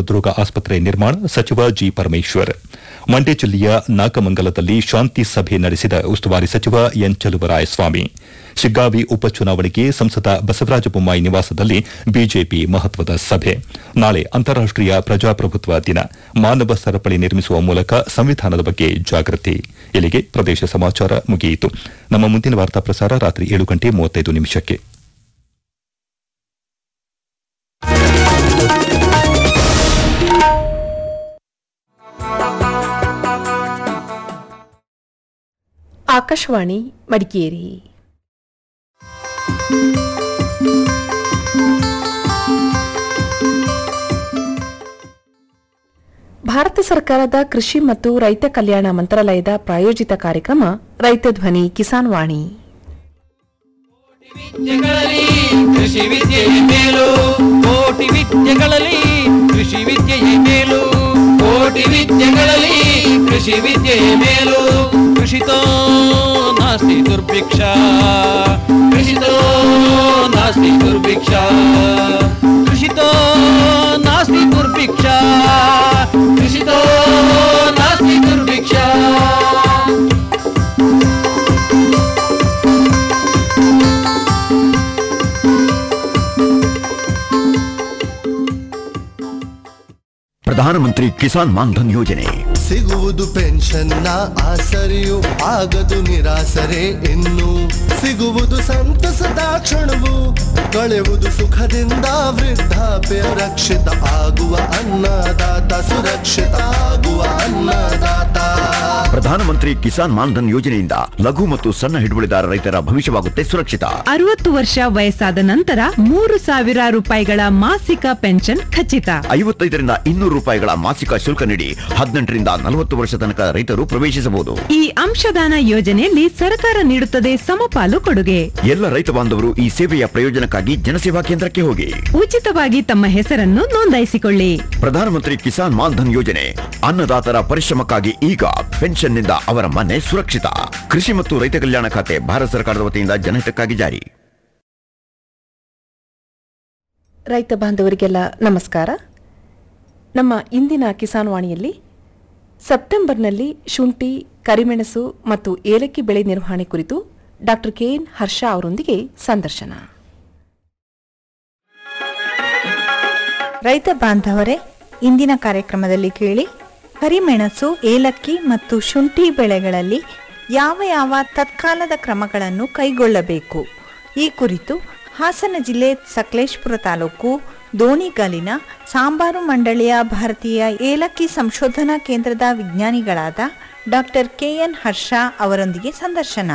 ಹೃದ್ರೋಗ ಆಸ್ಪತ್ರೆ ನಿರ್ಮಾಣ ಸಚಿವ ಜಿ ಪರಮೇಶ್ವರ್ ಮಂಡ್ಯ ಜಿಲ್ಲೆಯ ನಾಗಮಂಗಲದಲ್ಲಿ ಶಾಂತಿ ಸಭೆ ನಡೆಸಿದ ಉಸ್ತುವಾರಿ ಸಚಿವ ಎನ್ ಚಲುವರಾಯಸ್ವಾಮಿ ಶಿಗ್ಗಾವಿ ಉಪಚುನಾವಣೆಗೆ ಸಂಸದ ಬಸವರಾಜ ಬೊಮ್ಮಾಯಿ ನಿವಾಸದಲ್ಲಿ ಬಿಜೆಪಿ ಮಹತ್ವದ ಸಭೆ ನಾಳೆ ಅಂತಾರಾಷ್ಟೀಯ ಪ್ರಜಾಪ್ರಭುತ್ವ ದಿನ ಮಾನವ ಸರಪಳಿ ನಿರ್ಮಿಸುವ ಮೂಲಕ ಸಂವಿಧಾನದ ಬಗ್ಗೆ ಜಾಗೃತಿ ಇಲ್ಲಿಗೆ ಪ್ರದೇಶ ಸಮಾಚಾರ ಮುಗಿಯಿತು ನಮ್ಮ ಮುಂದಿನ ವಾರ್ತಾ ಪ್ರಸಾರ ರಾತ್ರಿ ಏಳು ಗಂಟೆ ಮೂವತ್ತೈದು ನಿಮಿಷಕ್ಕೆ ಆಕಾಶವಾಣಿ ಮಡಿಕೇರಿ ಭಾರತ ಸರ್ಕಾರದ ಕೃಷಿ ಮತ್ತು ರೈತ ಕಲ್ಯಾಣ ಮಂತ್ರಾಲಯದ ಪ್ರಾಯೋಜಿತ ಕಾರ್ಯಕ್ರಮ ರೈತ ಧ್ವನಿ ಕಿಸಾನ್ ವಾಣಿ ವಿದ್ಯೆಗಳಲ್ಲಿ ಕೃಷಿ ವಿದ್ಯೆಯ ಮೇಲು ಕೋಟಿ ವಿದ್ಯೆಗಳಲ್ಲಿ ಕೃಷಿ ವಿದ್ಯೆಯ ಮೇಲು ಕೋಟಿ ವಿದ್ಯೆಗಳಲ್ಲಿ ಕೃಷಿ ವಿದ್ಯೆಯ ಮೇಲು ಕೃಷಿತೋ ನಾಸ್ತಿ ದುರ್ಭಿಕ್ಷ ಕೃಷಿತೋ ನಾಸ್ತಿ ದುರ್ಭಿಕ್ಷ ಕೃಷಿತೋ ನಾಸ್ತಿ ದುರ್ಭಿಕ್ಷ ಕೃಷಿತೋ ನಾಸ್ತಿ ದುರ್ಭಿಕ್ಷ ಪ್ರಧಾನಮಂತ್ರಿ ಕಿಸಾನ್ ಮಾನ್ಧನ್ ಯೋಜನೆ ಸಿಗುವುದು ಪೆನ್ಷನ್ನ ಆಸರೆಯು ಆಗದು ನಿರಾಸರೆ ಇನ್ನು ಸಿಗುವುದು ಸಂತಸದ ಕ್ಷಣವು ಕಳೆವುದು ಸುಖದಿಂದ ವೃದ್ಧಾಪ್ಯ ರಕ್ಷಿತ ಆಗುವ ಅನ್ನದಾತ ಸುರಕ್ಷಿತ ಆಗುವ ಅನ್ನದಾತ ಪ್ರಧಾನಮಂತ್ರಿ ಕಿಸಾನ್ ಮಾನ್ಧನ್ ಯೋಜನೆಯಿಂದ ಲಘು ಮತ್ತು ಸಣ್ಣ ಹಿಡುವಳಿದಾರ ರೈತರ ಭವಿಷ್ಯವಾಗುತ್ತೆ ಸುರಕ್ಷಿತ ಅರವತ್ತು ವರ್ಷ ವಯಸ್ಸಾದ ನಂತರ ಮೂರು ಸಾವಿರ ರೂಪಾಯಿಗಳ ಮಾಸಿಕ ಪೆನ್ಷನ್ ಖಚಿತ ಐವತ್ತೈದರಿಂದ ಇನ್ನೂರು ರೂಪಾಯಿಗಳ ಮಾಸಿಕ ಶುಲ್ಕ ನೀಡಿ ಹದಿನೆಂಟರಿಂದ ನಲವತ್ತು ವರ್ಷ ತನಕ ರೈತರು ಪ್ರವೇಶಿಸಬಹುದು ಈ ಅಂಶದಾನ ಯೋಜನೆಯಲ್ಲಿ ಸರ್ಕಾರ ನೀಡುತ್ತದೆ ಸಮಪಾಲು ಕೊಡುಗೆ ಎಲ್ಲ ರೈತ ಬಾಂಧವರು ಈ ಸೇವೆಯ ಪ್ರಯೋಜನಕ್ಕಾಗಿ ಜನಸೇವಾ ಕೇಂದ್ರಕ್ಕೆ ಹೋಗಿ ಉಚಿತವಾಗಿ ತಮ್ಮ ಹೆಸರನ್ನು ನೋಂದಾಯಿಸಿಕೊಳ್ಳಿ ಪ್ರಧಾನಮಂತ್ರಿ ಕಿಸಾನ್ ಮಾನ್ಧನ್ ಯೋಜನೆ ಅನ್ನದಾತರ ಪರಿಶ್ರಮಕ್ಕಾಗಿ ಈಗ ಪೆನ್ಷನ್ನಿಂದ ಅವರ ಮನೆ ಸುರಕ್ಷಿತ ಕೃಷಿ ಮತ್ತು ರೈತ ಕಲ್ಯಾಣ ಖಾತೆ ಭಾರತ ಸರ್ಕಾರದ ವತಿಯಿಂದ ಜನಹಿತಕ್ಕಾಗಿ ಜಾರಿ ರೈತ ಬಾಂಧವರಿಗೆಲ್ಲ ನಮಸ್ಕಾರ ನಮ್ಮ ಇಂದಿನ ಕಿಸಾನ್ ವಾಣಿಯಲ್ಲಿ ಸೆಪ್ಟೆಂಬರ್ನಲ್ಲಿ ಶುಂಠಿ ಕರಿಮೆಣಸು ಮತ್ತು ಏಲಕ್ಕಿ ಬೆಳೆ ನಿರ್ವಹಣೆ ಕುರಿತು ಡಾಕ್ಟರ್ ಕೆಎನ್ ಹರ್ಷ ಅವರೊಂದಿಗೆ ಸಂದರ್ಶನ ರೈತ ಬಾಂಧವರೇ ಇಂದಿನ ಕಾರ್ಯಕ್ರಮದಲ್ಲಿ ಕೇಳಿ ಕರಿಮೆಣಸು ಏಲಕ್ಕಿ ಮತ್ತು ಶುಂಠಿ ಬೆಳೆಗಳಲ್ಲಿ ಯಾವ ಯಾವ ತತ್ಕಾಲದ ಕ್ರಮಗಳನ್ನು ಕೈಗೊಳ್ಳಬೇಕು ಈ ಕುರಿತು ಹಾಸನ ಜಿಲ್ಲೆ ಸಕಲೇಶ್ಪುರ ತಾಲೂಕು ದೋಣಿಗಲಿನ ಸಾಂಬಾರು ಮಂಡಳಿಯ ಭಾರತೀಯ ಏಲಕ್ಕಿ ಸಂಶೋಧನಾ ಕೇಂದ್ರದ ವಿಜ್ಞಾನಿಗಳಾದ ಡಾಕ್ಟರ್ ಕೆಎನ್ ಹರ್ಷ ಅವರೊಂದಿಗೆ ಸಂದರ್ಶನ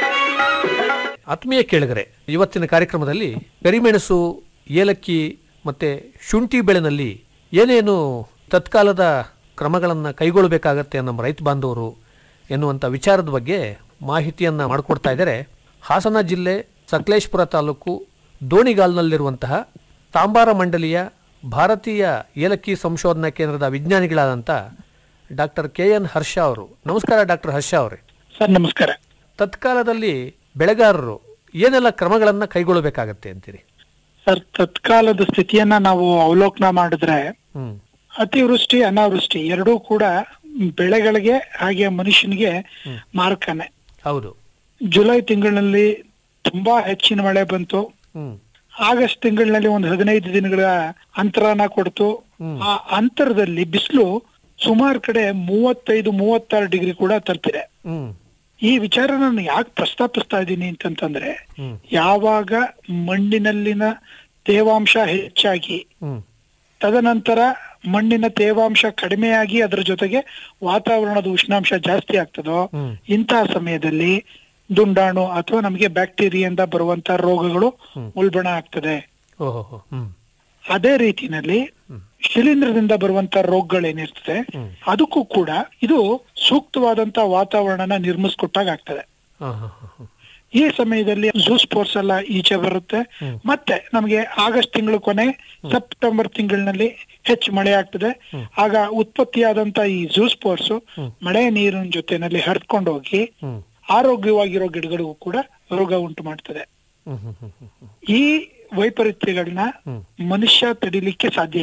ಆತ್ಮೀಯ ಕೇಳಿಗರೆ ಇವತ್ತಿನ ಕಾರ್ಯಕ್ರಮದಲ್ಲಿ ಕರಿಮೆಣಸು ಏಲಕ್ಕಿ ಮತ್ತೆ ಶುಂಠಿ ಬೆಳೆನಲ್ಲಿ ಏನೇನು ತತ್ಕಾಲದ ಕ್ರಮಗಳನ್ನು ಕೈಗೊಳ್ಳಬೇಕಾಗತ್ತೆ ನಮ್ಮ ರೈತ ಬಾಂಧವರು ಎನ್ನುವಂಥ ವಿಚಾರದ ಬಗ್ಗೆ ಮಾಹಿತಿಯನ್ನು ಮಾಡಿಕೊಡ್ತಾ ಇದ್ದಾರೆ ಹಾಸನ ಜಿಲ್ಲೆ ಸಕಲೇಶ್ಪುರ ತಾಲೂಕು ದೋಣಿಗಾಲ್ನಲ್ಲಿರುವಂತಹ ತಾಂಬಾರ ಮಂಡಲಿಯ ಭಾರತೀಯ ಏಲಕ್ಕಿ ಸಂಶೋಧನಾ ಕೇಂದ್ರದ ವಿಜ್ಞಾನಿಗಳಾದಂಥ ಡಾಕ್ಟರ್ ಕೆ ಎನ್ ಹರ್ಷ ಅವರು ನಮಸ್ಕಾರ ಡಾಕ್ಟರ್ ಹರ್ಷ ಅವರೇ ಸರ್ ನಮಸ್ಕಾರ ತತ್ಕಾಲದಲ್ಲಿ ಬೆಳೆಗಾರರು ಏನೆಲ್ಲ ಕ್ರಮಗಳನ್ನ ಕೈಗೊಳ್ಳಬೇಕಾಗತ್ತೆ ಅಂತೀರಿ ಸರ್ ತತ್ಕಾಲದ ಸ್ಥಿತಿಯನ್ನ ನಾವು ಅವಲೋಕನ ಮಾಡಿದ್ರೆ ಹ್ಮ್ ಅತಿವೃಷ್ಟಿ ಅನಾವೃಷ್ಟಿ ಎರಡೂ ಕೂಡ ಬೆಳೆಗಳಿಗೆ ಹಾಗೆ ಮನುಷ್ಯನಿಗೆ ಮಾರಕನೆ ಹೌದು ಜುಲೈ ತಿಂಗಳಿನಲ್ಲಿ ತುಂಬಾ ಹೆಚ್ಚಿನ ಮಳೆ ಬಂತು ಹ್ಮ್ ಆಗಸ್ಟ್ ತಿಂಗಳಿನಲ್ಲಿ ಒಂದು ಹದಿನೈದು ದಿನಗಳ ಅಂತರನ ಕೊಡ್ತು ಆ ಅಂತರದಲ್ಲಿ ಬಿಸಿಲು ಸುಮಾರು ಕಡೆ ಮೂವತ್ತೈದು ಮೂವತ್ತಾರು ಡಿಗ್ರಿ ಕೂಡ ತಲುಪಿದೆ ಹ್ಮ್ ಈ ವಿಚಾರ ನಾನು ಯಾಕೆ ಪ್ರಸ್ತಾಪಿಸ್ತಾ ಇದ್ದೀನಿ ಅಂತಂತಂದ್ರೆ ಯಾವಾಗ ಮಣ್ಣಿನಲ್ಲಿನ ತೇವಾಂಶ ಹೆಚ್ಚಾಗಿ ಹ್ಮ್ ತದನಂತರ ಮಣ್ಣಿನ ತೇವಾಂಶ ಕಡಿಮೆಯಾಗಿ ಅದರ ಜೊತೆಗೆ ವಾತಾವರಣದ ಉಷ್ಣಾಂಶ ಜಾಸ್ತಿ ಆಗ್ತದೋ ಇಂತಹ ಸಮಯದಲ್ಲಿ ದುಂಡಾಣು ಅಥವಾ ನಮಗೆ ಬ್ಯಾಕ್ಟೀರಿಯಿಂದ ಬರುವಂತ ರೋಗಗಳು ಉಲ್ಬಣ ಆಗ್ತದೆ ಓಹೋ ಹೋ ಹ್ಮ್ ಅದೇ ರೀತಿನಲ್ಲಿ ಶಿಲೀಂಧ್ರದಿಂದ ಬರುವಂತ ರೋಗಗಳೇನಿರ್ತದೆ ಅದಕ್ಕೂ ಕೂಡ ಇದು ಸೂಕ್ತವಾದಂತ ವಾತಾವರಣನ ನಿರ್ಮಿಸ್ಕೊಟ್ಟಾಗ ಆಗ್ತದೆ ಹಾ ಹಾ ಹಾ ಹಾ. ಈ ಸಮಯದಲ್ಲಿ ಸ್ಪೋರ್ಟ್ಸ್ ಎಲ್ಲ ಈಚೆ ಬರುತ್ತೆ ಮತ್ತೆ ನಮಗೆ ಆಗಸ್ಟ್ ತಿಂಗಳು ಕೊನೆ ಸೆಪ್ಟೆಂಬರ್ ತಿಂಗಳಿನಲ್ಲಿ ಹೆಚ್ಚು ಮಳೆ ಆಗ್ತದೆ ಆಗ ಉತ್ಪತ್ತಿಯಾದಂತ ಈ ಸ್ಪೋರ್ಟ್ಸ್ ಮಳೆ ನೀರಿನ ಜೊತೆನಲ್ಲಿ ಹರಿದ್ಕೊಂಡು ಹೋಗಿ ಆರೋಗ್ಯವಾಗಿರೋ ಗಿಡಗಳಿಗೂ ಕೂಡ ರೋಗ ಉಂಟು ಮಾಡ್ತದೆ ಹ್ಮ್ ಹ್ಮ್ ಹ್ಮ್ ಹ್ಮ್ ಹ್ಮ್. ಈ ವೈಪರೀತ್ಯಗಳನ್ನ ಮನುಷ್ಯ ತಡಿಲಿಕ್ಕೆ ಸಾಧ್ಯ ಇಲ್ಲ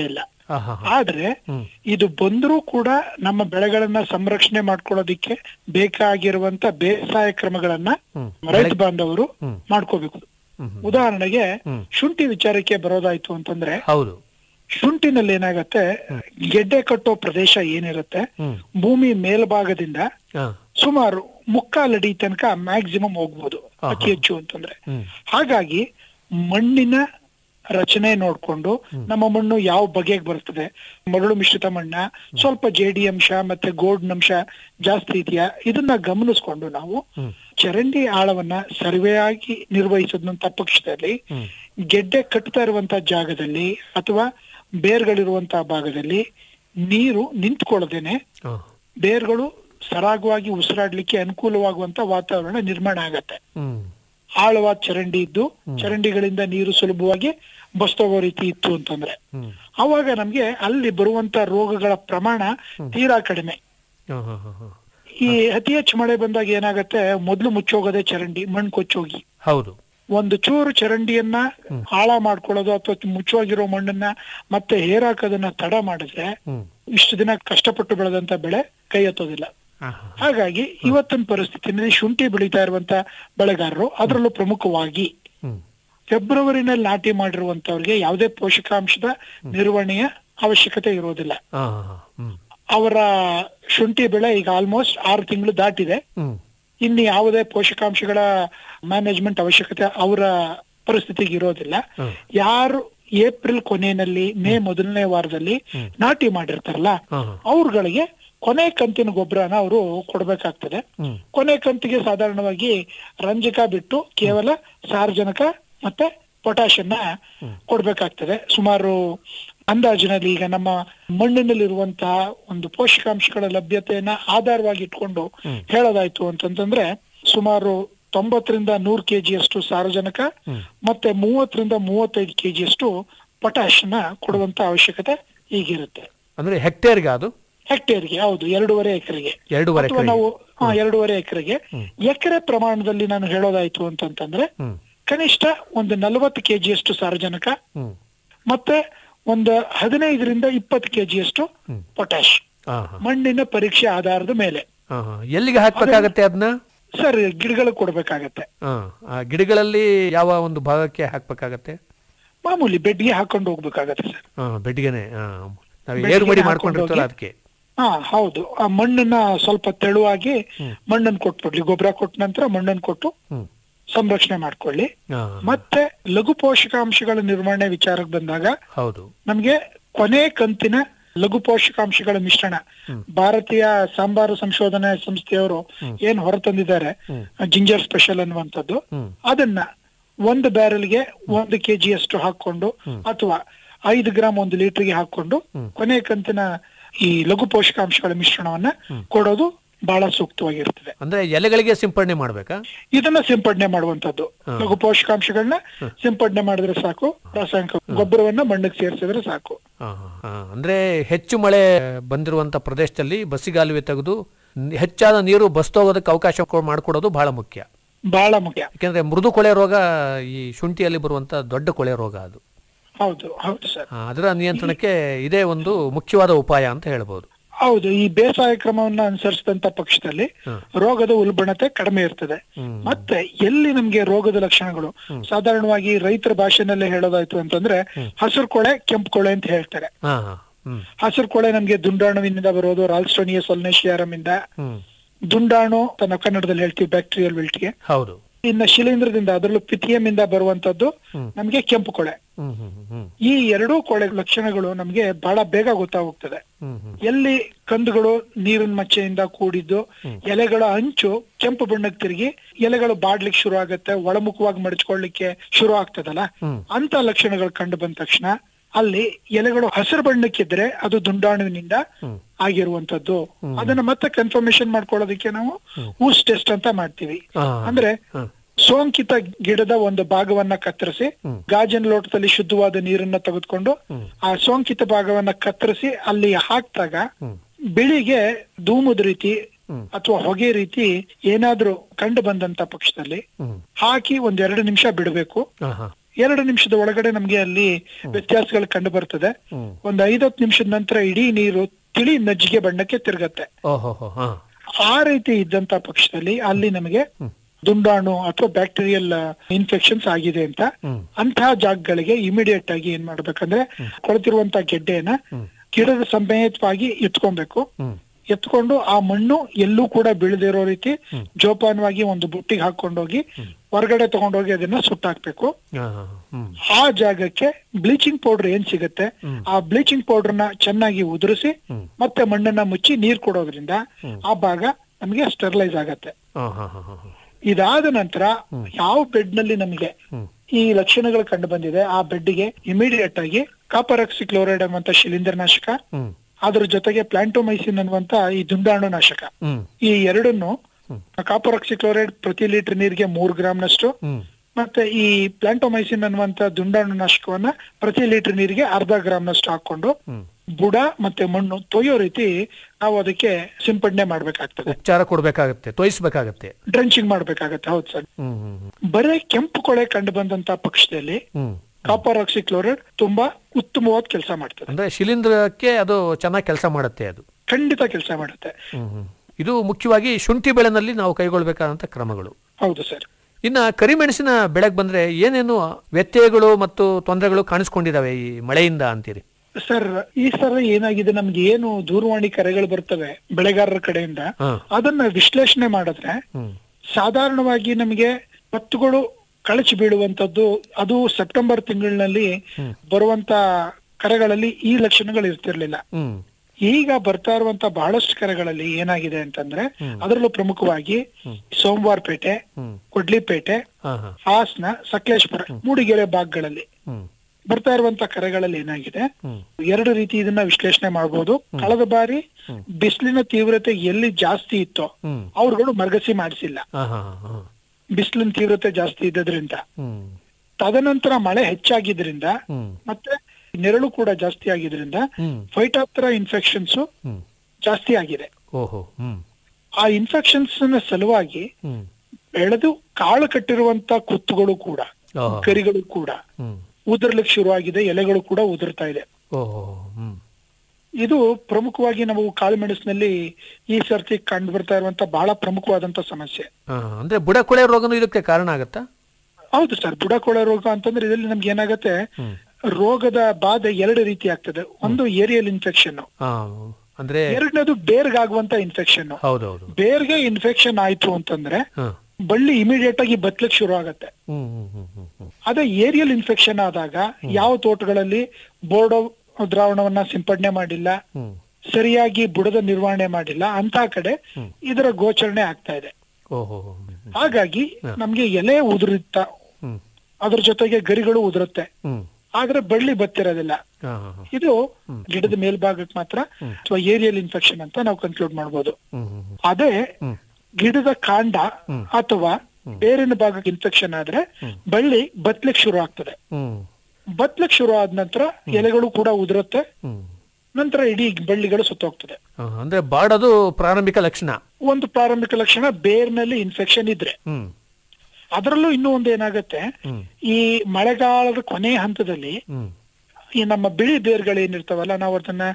ಆಹಾ. ಆದ್ರೆ ಇದು ಬಂದರೂ ಕೂಡ ನಮ್ಮ ಬೆಳೆಗಳನ್ನ ಸಂರಕ್ಷಣೆ ಮಾಡ್ಕೊಳ್ಳೋದಿಕ್ಕೆ ಬೇಕಾಗಿರುವಂತ ಬೇಸಾಯ ಕ್ರಮಗಳನ್ನ ರೈತ ಬಾಂಧವರು ಮಾಡ್ಕೋಬೇಕು ಉದಾಹರಣೆಗೆ ಶುಂಠಿ ವಿಚಾರಕ್ಕೆ ಬರೋದಾಯ್ತು ಅಂತಂದ್ರೆ ಹೌದು ಶುಂಠಿನಲ್ಲಿ ಏನಾಗತ್ತೆ ಗೆಡ್ಡೆ ಕಟ್ಟೋ ಪ್ರದೇಶ ಏನಿರುತ್ತೆ ಭೂಮಿ ಮೇಲ್ಭಾಗದಿಂದ ಹಾ. ಸುಮಾರು ಮುಕ್ಕಾಲಡಿ ತನಕ ಮ್ಯಾಕ್ಸಿಮಮ್ ಹೋಗ್ಬೋದು ಅತಿ ಹೆಚ್ಚು ಅಂತಂದ್ರೆ ಹಾಗಾಗಿ ಮಣ್ಣಿನ ರಚನೆ ನೋಡ್ಕೊಂಡು ನಮ್ಮ ಮಣ್ಣು ಯಾವ ಬಗೆಗೆ ಬರ್ತದೆ ಮರಳು ಮಿಶ್ರಿತ ಮಣ್ಣ ಸ್ವಲ್ಪ ಜೇಡಿ ಅಂಶ ಮತ್ತೆ ಗೋಲ್ಡ್ ಅಂಶ ಜಾಸ್ತಿ ಇದೆಯಾ ಇದನ್ನ ಗಮನಿಸ್ಕೊಂಡು ನಾವು ಚರಂಡಿ ಆಳವನ್ನ ಸರ್ವೆ ಆಗಿ ನಿರ್ವಹಿಸಿದಂತ ಪಕ್ಷದಲ್ಲಿ ಗೆಡ್ಡೆ ಕಟ್ತಾ ಇರುವಂತ ಜಾಗದಲ್ಲಿ ಅಥವಾ ಬೇರ್ಗಳಿರುವಂತಹ ಭಾಗದಲ್ಲಿ ನೀರು ನಿಂತ್ಕೊಳ್ಳದೇನೆ ಹಾ. ಬೇರ್ಗಳು ಸರಾಗವಾಗಿ ಉಸಿರಾಡ್ಲಿಕ್ಕೆ ಅನುಕೂಲವಾಗುವಂತ ವಾತಾವರಣ ನಿರ್ಮಾಣ ಆಗತ್ತೆ ಹ್ಮ್ ಆಳವಾದ ಚರಂಡಿ ಇದ್ದು ಚರಂಡಿಗಳಿಂದ ನೀರು ಸುಲಭವಾಗಿ ಬಸ್ತೋಗೋ ರೀತಿ ಇತ್ತು ಅಂತಂದ್ರೆ ಅವಾಗ ನಮ್ಗೆ ಅಲ್ಲಿ ಬರುವಂತ ರೋಗಗಳ ಪ್ರಮಾಣ ತೀರಾ ಕಡಿಮೆ ಹಾ, ಹಾ, ಹಾ, ಹಾ. ಈ ಅತಿ ಹೆಚ್ಚು ಮಳೆ ಬಂದಾಗ ಏನಾಗತ್ತೆ ಮೊದ್ಲು ಮುಚ್ಚೋಗೋದೆ ಚರಂಡಿ ಮಣ್ಣು ಕೊಚ್ಚೋಗಿ ಹೌದು ಒಂದು ಚೂರು ಚರಂಡಿಯನ್ನ ಆಳ ಮಾಡ್ಕೊಳ್ಳೋದು ಅಥವಾ ಮುಚ್ಚೋಗಿರೋ ಮಣ್ಣನ್ನ ಮತ್ತೆ ಹೇರಾಕೋದನ್ನ ತಡ ಮಾಡಿದ್ರೆ ಇಷ್ಟು ದಿನ ಕಷ್ಟಪಟ್ಟು ಬೆಳೆದಂತ ಬೆಳೆ ಕೈ ಎತ್ತೋದಿಲ್ಲ ಹಾಗಾಗಿ ಇವತ್ತಿನ ಪರಿಸ್ಥಿತಿನಲ್ಲಿ ಶುಂಠಿ ಬೆಳೀತಾ ಇರುವಂತ ಬೆಳೆಗಾರರು ಅದರಲ್ಲೂ ಪ್ರಮುಖವಾಗಿ ಫೆಬ್ರವರಿನಲ್ಲಿ ನಾಟಿ ಮಾಡಿರುವಂತವ್ರಿಗೆ ಯಾವುದೇ ಪೋಷಕಾಂಶದ ನಿರ್ವಹಣೆಯ ಅವಶ್ಯಕತೆ ಇರೋದಿಲ್ಲ ಹಾ, ಹಾ, ಹಾ. ಹ್ಮ್ ಅವರ ಶುಂಠಿ ಬೆಳೆ ಈಗ ಆಲ್ಮೋಸ್ಟ್ ಆರು ತಿಂಗಳು ದಾಟಿದೆ ಹ್ಮ್ ಇನ್ನು ಯಾವುದೇ ಪೋಷಕಾಂಶಗಳ ಮ್ಯಾನೇಜ್ಮೆಂಟ್ ಅವಶ್ಯಕತೆ ಅವರ ಪರಿಸ್ಥಿತಿಗೆ ಇರೋದಿಲ್ಲ ಯಾರು ಏಪ್ರಿಲ್ ಕೊನೆಯಲ್ಲಿ ಮೇ ಮೊದಲನೇ ವಾರದಲ್ಲಿ ನಾಟಿ ಮಾಡಿರ್ತಾರಲ್ಲ ಅವ್ರಗಳಿಗೆ ಕೊನೆ ಕಂತಿನ ಗೊಬ್ಬರನ ಅವರು ಕೊಡ್ಬೇಕಾಗ್ತದೆ ಕೊನೆ ಕಂತಿಗೆ ಸಾಧಾರಣವಾಗಿ ರಂಜಕ ಬಿಟ್ಟು ಕೇವಲ ಸಾರಜನಕ ಮತ್ತೆ ಪೊಟ್ಯಾಷನ್ನ ಕೊಡ್ಬೇಕಾಗ್ತದೆ ಸುಮಾರು ಅಂದಾಜಿನಲ್ಲಿ ಈಗ ನಮ್ಮ ಮಣ್ಣಿನಲ್ಲಿರುವಂತಹ ಒಂದು ಪೋಷಕಾಂಶಗಳ ಲಭ್ಯತೆಯನ್ನ ಆಧಾರವಾಗಿ ಇಟ್ಕೊಂಡು ಹೇಳೋದಾಯ್ತು ಅಂತಂತಂದ್ರೆ ಸುಮಾರು ತೊಂಬತ್ತರಿಂದ ನೂರು ಕೆಜಿಯಷ್ಟು ಸಾರಜನಕ ಮತ್ತೆ ಮೂವತ್ತರಿಂದ ಮೂವತ್ತೈದು ಕೆಜಿಯಷ್ಟು ಪೊಟ್ಯಾಷನ್ನ ಕೊಡುವಂತ ಅವಶ್ಯಕತೆ ಈಗಿರುತ್ತೆ ಅಂದ್ರೆ ಹೆಕ್ಟೇರ್ಗೆ ಅದು ಹೆಕ್ಟೇರ್ಗೆ ಹೌದು ಎರಡೂವರೆ ಎಕರೆಗೆ ಎರಡೂವರೆ ಅಥವಾ ಎಕರೆಗೆ. ನಾವು ಹಾ, ಎರಡೂವರೆ ಎಕರೆಗೆ ಎಕರೆ ಪ್ರಮಾಣದಲ್ಲಿ ನಾನು ಹೇಳೋದಾಯ್ತು ಅಂತಂತಂದ್ರೆ ಕನಿಷ್ಠ ಒಂದು ನಲವತ್ತು ಕೆಜಿಯಷ್ಟು ಸಾರಜನಕ ಮತ್ತೆ ಒಂದು ಹದಿನೈದರಿಂದ ಇಪ್ಪತ್ತು ಕೆಜಿಯಷ್ಟು ಪೊಟ್ಯಾಶ್ ಹಾ, ಹಾ. ಮಣ್ಣಿನ ಪರೀಕ್ಷೆ ಆಧಾರದ ಮೇಲೆ ಹಾ, ಹಾ. ಎಲ್ಲಿಗೆ ಹಾಕ್ಬೇಕಾಗತ್ತೆ ಅದನ್ನ ಸರ್ ಗಿಡಗಳಿಗೆ ಕೊಡ್ಬೇಕಾಗತ್ತೆ ಹಾ ಆ ಗಿಡಗಳಲ್ಲಿ ಯಾವ ಒಂದು ಭಾಗಕ್ಕೆ ಹಾಕ್ಬೇಕಾಗತ್ತೆ ಮಾಮೂಲಿ ಬೆಡ್ಗೆ ಹಾಕೊಂಡು ಹೋಗ್ಬೇಕಾಗತ್ತೆ ಸರ್ ಹಾ ಬೆಡ್ಗೆನೆ ಹಾ ನಾವು ಬೆಡ್ಗೆ ಏರು ಮಾಡಿ ಹಾಕೊಂಡು ಮಾಡ್ಕೊಂಡಿರ್ತಲ್ಲ ಹೋಗಿ. ಅದಕ್ಕೆ ಹಾ ಹೌದು ಆ ಮಣ್ಣನ್ನ ಸ್ವಲ್ಪ ತೆಳುವಾಗಿ ಮಣ್ಣನ್ನು ಕೊಟ್ಬಿಡ್ಲಿ ಗೊಬ್ಬರ ಕೊಟ್ಟ ನಂತರ ಮಣ್ಣನ್ನು ಕೊಟ್ಟು ಹ್ಮ್. ಸಂರಕ್ಷಣೆ ಮಾಡ್ಕೊಳ್ಳಿ ಹಾ ಮತ್ತೆ ಲಘು ಪೋಷಕಾಂಶಗಳ ನಿರ್ವಹಣೆ ವಿಚಾರಕ್ಕೆ ಬಂದಾಗ ಹೌದು ನಮ್ಗೆ ಕೊನೆ ಕಂತಿನ ಲಘು ಪೋಷಕಾಂಶಗಳ ಮಿಶ್ರಣ ಭಾರತೀಯ ಸಾಂಬಾರು ಸಂಶೋಧನಾ ಸಂಸ್ಥೆಯವರು ಏನ್ ಹೊರತಂದಿದ್ದಾರೆ ಜಿಂಜರ್ ಸ್ಪೆಷಲ್ ಅನ್ನುವಂಥದ್ದು ಅದನ್ನ ಒಂದು ಬ್ಯಾರೆಲ್ಗೆ ಒಂದು ಕೆಜಿ ಅಷ್ಟು ಹಾಕೊಂಡು ಅಥವಾ ಐದು ಗ್ರಾಮ್ ಒಂದು ಲೀಟರ್ಗೆ ಹಾಕೊಂಡು ಕೊನೆ ಕಂತಿನ ಈ ಲಘು ಪೋಷಕಾಂಶಗಳ ಮಿಶ್ರಣವನ್ನ ಕೊಡೋದು ಬಹಳ ಸೂಕ್ತವಾಗಿರ್ತದೆ ಅಂದ್ರೆ ಎಲೆಗಳಿಗೆ ಸಿಂಪಡಣೆ ಮಾಡ್ಬೇಕಾ ಇದನ್ನ ಸಿಂಪಡಣೆ ಮಾಡುವಂತದ್ದು ಲಘು ಪೋಷಕಾಂಶಗಳನ್ನ ಸಿಂಪಡಣೆ ಮಾಡಿದ್ರೆ ಸಾಕು ರಾಸಾಯನಿಕ ಗೊಬ್ಬರವನ್ನ ಮಣ್ಣಿಗೆ ಸೇರಿಸಿದ್ರೆ ಸಾಕು ಹಾ, ಹಾ, ಹಾ. ಅಂದ್ರೆ ಹೆಚ್ಚು ಮಳೆ ಬಂದಿರುವಂತ ಪ್ರದೇಶದಲ್ಲಿ ಬಸಿಗಾಲುವೆ ತೆಗೆದು ನ್- ಹೆಚ್ಚಾದ ನೀರು ಬಸ್ತೋಗೋದಕ್ಕೆ ಅವಕಾಶ ಕೊ- ಮಾಡ್ಕೊಡೋದು ಬಹಳ ಮುಖ್ಯ ಬಹಳ ಮುಖ್ಯ ಯಾಕೆಂದ್ರೆ ಮೃದು ಕೊಳೆ ರೋಗ ಈ ಶುಂಠಿಯಲ್ಲಿ ಬರುವಂತ ದೊಡ್ಡ ಕೊಳೆ ರೋಗ ಅದು ಹೌದು ಹೌದು ಸರ್ ಆ, ಅದರ ನಿಯಂತ್ರಣಕ್ಕೆ ಇದೇ ಒಂದು ಮುಖ್ಯವಾದ ಉಪಾಯ ಅಂತ ಹೇಳ್ಬೋದು ಹೌದು ಈ ಬೇಸಾಯ ಕ್ರಮವನ್ನ ಅನುಸರಿಸಿದಂತ ಪಕ್ಷದಲ್ಲಿ ರೋಗದ ಉಲ್ಬಣತೆ ಕಡಿಮೆ ಇರ್ತದೆ ಮತ್ತೆ ಎಲ್ಲಿ ನಮ್ಗೆ ರೋಗದ ಲಕ್ಷಣಗಳು ಸಾಧಾರಣವಾಗಿ ರೈತರ ಭಾಷೆನಲ್ಲೇ ಹೇಳೋದಾಯ್ತು ಅಂತಂದ್ರೆ ಹಸಿರು ಕೊಳೆ ಕೆಂಪು ಕೊಳೆ ಅಂತ ಹೇಳ್ತಾರೆ ಹಾ ಹಾ ಹ್ಮ್ ಹಸಿರು ಕೊಳೆ ನಮ್ಗೆ ದುಂಡಾಣುವಿನಿಂದ ಬರೋದು ರಾಲ್ಸ್ಟೋನಿಯ ಸೊಲ್ನೇಶಿಯಾರಮ್ ಇಂದ ಹ್ಮ್ ದುಂಡಾಣು ನಾವು ಕನ್ನಡದಲ್ಲಿ ಹೇಳ್ತೀವಿ ಬ್ಯಾಕ್ಟೀರಿಯಲ್ ವಿಲ್ಟ್ಗೆ ಹೌದು ಇನ್ನ ಶಿಲೀಂಧ್ರದಿಂದ ಅದರಲ್ಲೂ ಪಿಥಿಯಂ ಇಂದ ಬರುವಂತದ್ದು ನಮ್ಗೆ ಕೆಂಪು ಕೊಳೆ ಹ್ಮ್ ಹ್ಮ್ ಹ್ಮ್ ಈ ಎರಡೂ ಕೊಳೆ ಲಕ್ಷಣಗಳು ನಮ್ಗೆ ಬಹಳ ಬೇಗ ಗೊತ್ತಾಗೋಗ್ತದೆ ಹ್ಮ್ ಹ್ಮ್ ಎಲ್ಲಿ ಕಂದುಗಳು ನೀರಿನ ಮಚ್ಚೆಯಿಂದ ಕೂಡಿದ್ದು ಎಲೆಗಳ ಅಂಚು ಕೆಂಪು ಬಣ್ಣಕ್ಕೆ ತಿರುಗಿ ಎಲೆಗಳು ಬಾಡ್ಲಿಕ್ಕೆ ಶುರು ಆಗತ್ತೆ ಒಳಮುಖವಾಗಿ ಮಡಚ್ಕೊಳ್ಳಿಕ್ಕೆ ಶುರು ಆಗ್ತದಲ್ಲ ಅಂತ ಲಕ್ಷಣಗಳು ಕಂಡು ಬಂದ ತಕ್ಷಣ ಅಲ್ಲಿ ಎಲೆಗಳು ಹಸಿರು ಬಣ್ಣಕ್ಕಿದ್ರೆ ಅದು ದುಂಡಾಣುವಿನಿಂದ ಆಗಿರುವಂತದ್ದು ಅದನ್ನ ಮತ್ತೆ ಕನ್ಫರ್ಮೇಶನ್ ಮಾಡ್ಕೊಳ್ಳೋದಕ್ಕೆ ನಾವು ಊಸ್ ಟೆಸ್ಟ್ ಅಂತ ಮಾಡ್ತೀವಿ ಹಾ. ಅಂದ್ರೆ ಸೋಂಕಿತ ಗಿಡದ ಒಂದು ಭಾಗವನ್ನ ಕತ್ತರಿಸಿ ಗಾಜಿನ ಲೋಟದಲ್ಲಿ ಶುದ್ಧವಾದ ನೀರನ್ನ ತೆಗೆದುಕೊಂಡು ಆ ಸೋಂಕಿತ ಭಾಗವನ್ನ ಕತ್ತರಿಸಿ ಅಲ್ಲಿ ಹಾಕ್ದಾಗ ಬಿಳಿಗೆ ಧೂಮದ ರೀತಿ ಅಥವಾ ಹೊಗೆ ರೀತಿ ಏನಾದ್ರೂ ಕಂಡು ಬಂದಂತ ಪಕ್ಷದಲ್ಲಿ ಹಾಕಿ ಒಂದ್ ಎರಡು ನಿಮಿಷ ಬಿಡಬೇಕು ಹಾ ಹಾ ಎರಡು ನಿಮಿಷದ ಒಳಗಡೆ ನಮ್ಗೆ ಅಲ್ಲಿ ವ್ಯತ್ಯಾಸಗಳು ಕಂಡು ಬರ್ತದೆ ಒಂದ್ ಐದತ್ತು ನಿಮಿಷದ ನಂತರ ಇಡೀ ನೀರು ತಿಳಿ ನಜ್ಜಿಗೆ ಬಣ್ಣಕ್ಕೆ ತಿರುಗತ್ತೆ ಓಹೋ ಹೋ ಹಾ ಆ ರೀತಿ ಇದ್ದಂತ ಪಕ್ಷದಲ್ಲಿ ಅಲ್ಲಿ ನಮಗೆ ದುಂಡಾಣು ಅಥವಾ ಬ್ಯಾಕ್ಟೀರಿಯಲ್ ಇನ್ಫೆಕ್ಷನ್ಸ್ ಆಗಿದೆ ಅಂತ ಅಂತಹ ಜಾಗಗಳಿಗೆ ಇಮಿಡಿಯೇಟ್ ಆಗಿ ಏನ್ ಮಾಡ್ಬೇಕಂದ್ರೆ ಕೊಳೆತಿರುವಂತ ಗೆಡ್ಡೆಯನ್ನ ಗಿಡದ ಸಮೇತವಾಗಿ ಎತ್ಕೊಬೇಕು ಎತ್ಕೊಂಡು ಆ ಮಣ್ಣು ಎಲ್ಲೂ ಕೂಡ ಬೀಳದಿರೋ ರೀತಿ ಜೋಪಾನವಾಗಿ ಒಂದು ಬುಟ್ಟಿಗೆ ಹಾಕೊಂಡೋಗಿ ಹೊರಗಡೆ ತಗೊಂಡೋಗಿ ಅದನ್ನ ಸುಟ್ಟಾಕ್ಬೇಕು ಹಾ, ಹಾ, ಹ್ಮ್ ಆ ಜಾಗಕ್ಕೆ ಬ್ಲೀಚಿಂಗ್ ಪೌಡರ್ ಏನ್ ಸಿಗುತ್ತೆ ಆ ಬ್ಲೀಚಿಂಗ್ ಪೌಡರ್ ನ ಚೆನ್ನಾಗಿ ಉದುರಿಸಿ ಮತ್ತೆ ಮಣ್ಣನ್ನ ಮುಚ್ಚಿ ನೀರ್ ಕೊಡೋದ್ರಿಂದ ಆ ಭಾಗ ನಮಗೆ ಸ್ಟೆರಿಲೈಸ್ ಆಗತ್ತೆ ಹಾ, ಹಾ, ಹಾ, ಹಾ, ಹಾ. ಇದಾದ ನಂತರ ಯಾವ ಬೆಡ್ ನಲ್ಲಿ ನಮಗೆ ಈ ಲಕ್ಷಣಗಳು ಕಂಡು ಬಂದಿದೆ ಆ ಬೆಡ್ಗೆ ಇಮಿಡಿಯೇಟ್ ಆಗಿ ಕಾಪರಾಕ್ಸಿ ಕ್ಲೋರೈಡ್ ಎಂಬಂತ ಶಿಲೀಂಧ್ರನಾಶಕ ಹ್ಮ್ ಅದ್ರ ಜೊತೆಗೆ ಪ್ಲಾಂಟೋಮೈಸಿನ್ ಅನ್ನುವಂತ ಈ ದುಂಡಾಣು ನಾಶಕ ಹ್ಮ್ ಈ ಎರಡನ್ನು ಕಾಪರಾಕ್ಸಿ ಕ್ಲೋರೈಡ್ ಪ್ರತಿ ಲೀಟರ್ ನೀರಿಗೆ ಮೂರ್ ಗ್ರಾಮ್ನಷ್ಟು ಹ್ಮ್ ಮತ್ತೆ ಈ ಪ್ಲಾಂಟೋಮೈಸಿನ್ ಅನ್ನುವಂತ ದುಂಡಾಣು ನಾಶಕವನ್ನ ಪ್ರತಿ ಲೀಟರ್ ನೀರಿಗೆ ಅರ್ಧ ಗ್ರಾಮ್ನಷ್ಟು ಹಾಕೊಂಡು ಬುಡ ಮತ್ತೆ ಮಣ್ಣು ತೊಯ್ಯೋ ರೀತಿ ನಾವು ಅದಕ್ಕೆ ಸಿಂಪಡಣೆ ಮಾಡ್ಬೇಕಾಗ್ತದೆ ಉಪಚಾರ ಕೊಡ್ಬೇಕಾಗತ್ತೆ ತೋಯಿಸ್ಬೇಕಾಗತ್ತೆ ಡ್ರೆಂಚಿಂಗ್ ಮಾಡ್ಬೇಕಾಗತ್ತೆ ಹೌದು ಸರ್ ಹ್ಮ್ ಹ್ಮ್ ಹ್ಮ್. ಬರೇ ಕೆಂಪು ಕೊಳೆ ಕಂಡು ಬಂದಂತ ಪಕ್ಷದಲ್ಲಿ ಹ್ಮ್ ಕಾಪರ್ ಆಕ್ಸಿಕ್ಲೋರೈಡ್ ತುಂಬಾ ಉತ್ತಮವಾದ ಕೆಲಸ ಮಾಡ್ತದೆ ಅಂದ್ರೆ ಶಿಲೀಂಧ್ರಕ್ಕೆ ಅದು ಚೆನ್ನಾಗಿ ಕೆಲಸ ಮಾಡುತ್ತೆ ಅದು ಖಂಡಿತ ಕೆಲಸ ಮಾಡುತ್ತೆ ಹ್ಮ್ ಹ್ಮ್. ಇದು ಮುಖ್ಯವಾಗಿ ಶುಂಠಿ ಬೆಳೆನಲ್ಲಿ ನಾವು ಕೈಗೊಳ್ಬೇಕಾದಂತ ಕ್ರಮಗಳು ಹೌದು ಸರ್ ಇನ್ನ ಕರಿಮೆಣಸಿನ ಬೆಳೆಗೆ ಬಂದ್ರೆ ಏನೇನು ವ್ಯತ್ಯಯಗಳು ಮತ್ತು ತೊಂದರೆಗಳು ಕಾಣಿಸ್ಕೊಂಡಿದಾವೆ ಈ ಮಳೆಯಿಂದ ಅಂತೀರಿ ಸರ್ ಈ ಸಲ ಏನಾಗಿದೆ ನಮ್ಗೆ ಏನು ದೂರವಾಣಿ ಕರೆಗಳು ಬರ್ತವೆ ಬೆಳೆಗಾರರ ಕಡೆಯಿಂದ ಹಾ. ಅದನ್ನ ವಿಶ್ಲೇಷಣೆ ಮಾಡಿದ್ರೆ ಸಾಧಾರಣವಾಗಿ ನಮಗೆ ಪತ್ತುಗಳು ಕಳಚಿ ಬೀಳುವಂತದ್ದು ಅದು ಸೆಪ್ಟೆಂಬರ್ ತಿಂಗಳಿನಲ್ಲಿ ಬರುವಂತ ಕರೆಗಳಲ್ಲಿ ಈ ಲಕ್ಷಣಗಳು ಇರ್ತಿರ್ಲಿಲ್ಲ ಹ್ಮ್ ಈಗ ಬರ್ತಾ ಇರುವಂತ ಬಹಳಷ್ಟು ಕರೆಗಳಲ್ಲಿ ಏನಾಗಿದೆ ಅಂತಂದ್ರೆ ಅದರಲ್ಲೂ ಪ್ರಮುಖವಾಗಿ ಸೋಮವಾರಪೇಟೆ ಕೊಡ್ಲಿಪೇಟೆ ಹಾ ಹಾ ಹಾಸನ ಸಕಲೇಶ್ಪುರ ಮೂಡಿಗೆರೆ ಭಾಗಗಳಲ್ಲಿ ಹ್ಮ್ ಬರ್ತಾ ಇರುವಂತ ಕರೆಗಳಲ್ಲಿ ಏನಾಗಿದೆ ಎರಡು ರೀತಿ ಇದನ್ನ ವಿಶ್ಲೇಷಣೆ ಮಾಡಬಹುದು ಕಳೆದ ಬಾರಿ ಬಿಸಿಲಿನ ತೀವ್ರತೆ ಎಲ್ಲಿ ಜಾಸ್ತಿ ಇತ್ತೋ ಹ್ಮ್ ಅವ್ರುಗಳು ಮರಗಸಿ ಮಾಡಿಸಿಲ್ಲ ಹಾ ಹಾ ಹಾ ಬಿಸಿಲಿನ ತೀವ್ರತೆ ಜಾಸ್ತಿ ಇದ್ದದ್ರಿಂದ ಹ್ಮ್ ತದನಂತರ ಮಳೆ ಹೆಚ್ಚಾಗಿದ್ರಿಂದ ಹ್ಮ್ ಮತ್ತೆ ನೆರಳು ಕೂಡ ಜಾಸ್ತಿ ಆಗಿದ್ರಿಂದ ಹ್ಮ್ ಫೈಟಾಪ್ತರ ಇನ್ಫೆಕ್ಷನ್ಸ್ ಹ್ಮ್ ಜಾಸ್ತಿ ಆಗಿದೆ ಓಹೋ ಹ್ಮ್ ಆ ಇನ್ಫೆಕ್ಷನ್ಸ್ ಸಲುವಾಗಿ ಹ್ಮ್ ಬೆಳೆದು ಕಾಳು ಕಟ್ಟಿರುವಂತ ಕುತ್ತುಗಳು ಕೂಡ ಓಹೋ ಗರಿಗಳು ಕೂಡ ಹ್ಮ್ ಉದುರ್ಲಿಕ್ಕೆ ಶುರುವಾಗಿದೆ ಎಲೆಗಳು ಕೂಡ ಉದುರ್ತಾ ಇದೆ ಓಹೋ ಹ್ಮ್ ಇದು ಪ್ರಮುಖವಾಗಿ ನಾವು ಕಾಳುಮೆಣಸಿನಲ್ಲಿ ಈ ಸರ್ತಿ ಕಂಡು ಬರ್ತಾ ಇರುವಂತ ಬಹಳ ಪ್ರಮುಖವಾದಂತ ಸಮಸ್ಯೆ ಹಾ, ಅಂದ್ರೆ ಬುಡಕೊಳೆ ರೋಗನು ಇದಕ್ಕೆ ಕಾರಣ ಆಗತ್ತಾ ಹೌದು ಸರ್ ಬುಡಕೊಳೆ ರೋಗ ಅಂತಂದ್ರೆ ಇದರಲ್ಲಿ ನಮ್ಗೆ ಏನಾಗತ್ತೆ ರೋಗದ ಬಾಧೆ ಎರಡು ರೀತಿ ಆಗ್ತದೆ ಒಂದು ಏರಿಯಲ್ ಇನ್ಫೆಕ್ಷನ್ ಹಾ ಅಂದ್ರೆ ಎರಡನೇದು ಬೇರ್ಗಾಗುವಂತ ಇನ್ಫೆಕ್ಷನ್ ಹೌದೌದು ಬೇರ್ಗೆ ಇನ್ಫೆಕ್ಷನ್ ಆಯ್ತು ಅಂತಂದ್ರೆ ಹಾ ಬಳ್ಳಿ ಇಮಿಡಿಯೇಟ್ ಆಗಿ ಬತ್ಲಿಕ್ ಶುರು ಆಗತ್ತೆ ಹ್ಮ್ ಹ್ಮ್ ಹ್ಮ್ ಹ್ಮ್ ಹ್ಮ್ ಅದೇ ಏರಿಯಲ್ ಇನ್ಫೆಕ್ಷನ್ ಆದಾಗ ಯಾವ ತೋಟಗಳಲ್ಲಿ ಬೋರ್ಡೋ ದ್ರಾವಣವನ್ನ ಸಿಂಪಡಣೆ ಮಾಡಿಲ್ಲ ಹ್ಮ್ ಸರಿಯಾಗಿ ಬುಡದ ನಿರ್ವಹಣೆ ಮಾಡಿಲ್ಲ ಅಂತ ಕಡೆ ಇದರ ಗೋಚರಣೆ ಆಗ್ತಾ ಇದೆ ಓಹೋ ಹ್ಮ್ ಹಾಗಾಗಿ ನಮ್ಗೆ ಎಲೆ ಉದುರುತ್ತ ಹ್ಮ್ ಅದ್ರ ಜೊತೆಗೆ ಗರಿಗಳು ಉದುರುತ್ತೆ ಹ್ಮ್ ಆದ್ರೆ ಬಳ್ಳಿ ಬತ್ತಿರೋದಿಲ್ಲ ಹಾ ಹಾ ಹಾ ಇದು ಗಿಡದ ಮೇಲ್ಭಾಗಕ್ಕೆ ಮಾತ್ರ ಅಥವಾ ಏರಿಯಲ್ ಇನ್ಫೆಕ್ಷನ್ ಅಂತ ನಾವು ಕನ್ಕ್ಲೂಡ್ ಮಾಡ್ಬೋದು ಹ್ಮ್ ಹ್ಮ್ ಹ್ಮ್ ಅದೇ ಗಿಡದ ಕಾಂಡ ಅಥವಾ ಬೇರಿನ ಭಾಗಕ್ಕೆ ಇನ್ಫೆಕ್ಷನ್ ಆದ್ರೆ ಬಳ್ಳಿ ಬತ್ಲಿಕ್ ಶುರು ಆಗ್ತದೆ ಹ್ಮ್ ಬತ್ಲಿಕ್ ಶುರು ಆದ ನಂತರ ಎಲೆಗಳು ಕೂಡ ಉದುರುತ್ತೆ ಹ್ಮ್ ನಂತರ ಇಡೀ ಬಳ್ಳಿಗಳು ಸುತ್ತೋಗ್ತದೆ ಹಾ, ಅಂದ್ರೆ ಬಾಡೋದು ಪ್ರಾರಂಭಿಕ ಲಕ್ಷಣ ಒಂದು ಪ್ರಾರಂಭಿಕ ಲಕ್ಷಣ ಬೇರ್ನಲ್ಲಿ ಇನ್ಫೆಕ್ಷನ್ ಇದ್ರೆ ಹ್ಮ್ ಅದರಲ್ಲೂ ಇನ್ನೂ ಒಂದು ಏನಾಗುತ್ತೆ ಹ್ಮ್ ಈ ಮಳೆಗಾಲದ ಕೊನೆ ಹಂತದಲ್ಲಿ ಹ್ಮ್ ಈ ನಮ್ಮ ಬಿಳಿ ಬೇರ್ಗಳು ಏನಿರ್ತಾವಲ್ಲ ನಾವು ಅದನ್ನ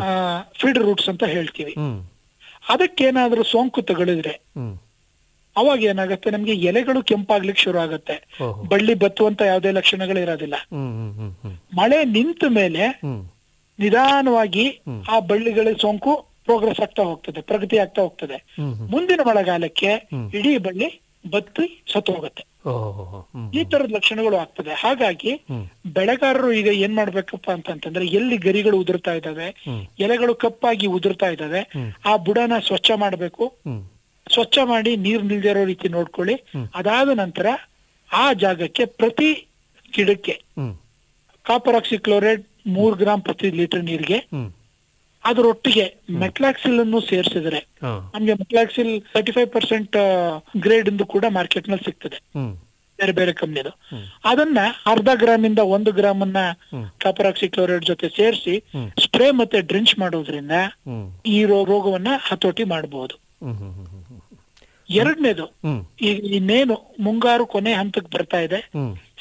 ಫೀಡ್ ರೂಟ್ಸ್ ಅಂತ ಹೇಳ್ತೀವಿ ಹ್ಮ್ ಅದಕ್ಕೇನಾದ್ರೂ ಸೋಂಕು ತಗುಲಿದ್ರೆ ಹ್ಮ್ ಅವಾಗ ಏನಾಗುತ್ತೆ ನಮ್ಗೆ ಎಲೆಗಳು ಕೆಂಪಾಗ್ಲಿಕ್ಕೆ ಶುರು ಆಗುತ್ತೆ ಓಹೋ ಬಳ್ಳಿ ಬತ್ತುವಂತ ಯಾವುದೇ ಲಕ್ಷಣಗಳು ಇರೋದಿಲ್ಲ ಹ್ಮ್ ಹ್ಮ್ ಹ್ಮ್ ಹ್ಮ್ ಮಳೆ ನಿಂತ ಮೇಲೆ ಹ್ಮ್ ನಿಧಾನವಾಗಿ ಆ ಬಳ್ಳಿಗಳ ಸೋಂಕು ಪ್ರೋಗ್ರೆಸ್ ಆಗ್ತಾ ಹೋಗ್ತದೆ ಪ್ರಗತಿ ಆಗ್ತಾ ಹೋಗ್ತದೆ ಹ್ಮ್ ಹ್ಮ್ ಮುಂದಿನ ಮಳೆಗಾಲಕ್ಕೆ ಇಡೀ ಬಳ್ಳಿ ಬತ್ತಿ ಸತ್ತು ಹೋಗುತ್ತೆ ಓಹೋ ಹ್ಮ್ ಈ ತರದ ಲಕ್ಷಣಗಳು ಆಗ್ತದೆ ಹಾಗಾಗಿ ಬೆಳೆಗಾರರು ಈಗ ಏನ್ ಮಾಡ್ಬೇಕಪ್ಪ ಅಂತಂತಂದ್ರೆ ಎಲ್ಲಿ ಗರಿಗಳು ಉದುರ್ತಾ ಇದಾವೆ ಎಲೆಗಳು ಕಪ್ಪಾಗಿ ಉದುರ್ತಾ ಇದಾವೆ ಆ ಬುಡನ ಸ್ವಚ್ಛ ಮಾಡ್ಬೇಕು ಹ್ಮ್ ಸ್ವಚ್ಛ ಮಾಡಿ ನೀರ್ ನಿಲ್ದಿರೋ ರೀತಿ ನೋಡ್ಕೊಳ್ಳಿ ಅದಾದ ನಂತರ ಆ ಜಾಗಕ್ಕೆ ಪ್ರತಿ ಗಿಡಕ್ಕೆ ಹ್ಮ್ ಕಾಪರ್ ಆಕ್ಸಿಕ್ಲೋರೈಡ್ ಮೂರ್ ಗ್ರಾಮ್ ಪ್ರತಿ ಲೀಟರ್ ನೀರಿಗೆ ಹ್ಮ್ ಅದರೊಟ್ಟಿಗೆ ಮೆಟ್ಲಾಕ್ಸಿಲ್ ಅನ್ನು ಸೇರಿಸಿದ್ರೆ ಹಾ ನಮ್ಗೆ metalaxyl thirty five percent grade ಇಂದು ಕೂಡ ಮಾರ್ಕೆಟ್ ನಲ್ಲಿ ಸಿಗ್ತದೆ ಹ್ಮ್ ಬೇರೆ ಬೇರೆ ಕಂಪ್ನಿದು ಅದನ್ನ ಅರ್ಧ ಗ್ರಾಮ್ ಇಂದ ಒಂದು ಗ್ರಾಮ್ ಅನ್ನ ಕಾಪರ್ ಆಕ್ಸಿಕ್ಲೋರೈಡ್ ಜೊತೆ ಸೇರಿಸಿ ಸ್ಪ್ರೇ ಮತ್ತೆ ಡ್ರಿಂಚ್ ಮಾಡೋದ್ರಿಂದ ಹ್ಮ್ ಈ ರೋ- ರೋಗವನ್ನ ಹತೋಟಿ ಮಾಡಬಹುದು ಹ್ಮ್ ಹ್ಮ್ ಹ್ಮ್ ಹ್ಮ್ ಎರಡನೇದು ಹ್ಮ್ ಈಗ ಇನ್ನೇನು ಮುಂಗಾರು ಕೊನೆ ಹಂತಕ್ಕೆ ಬರ್ತಾ ಇದೆ ಹ್ಮ್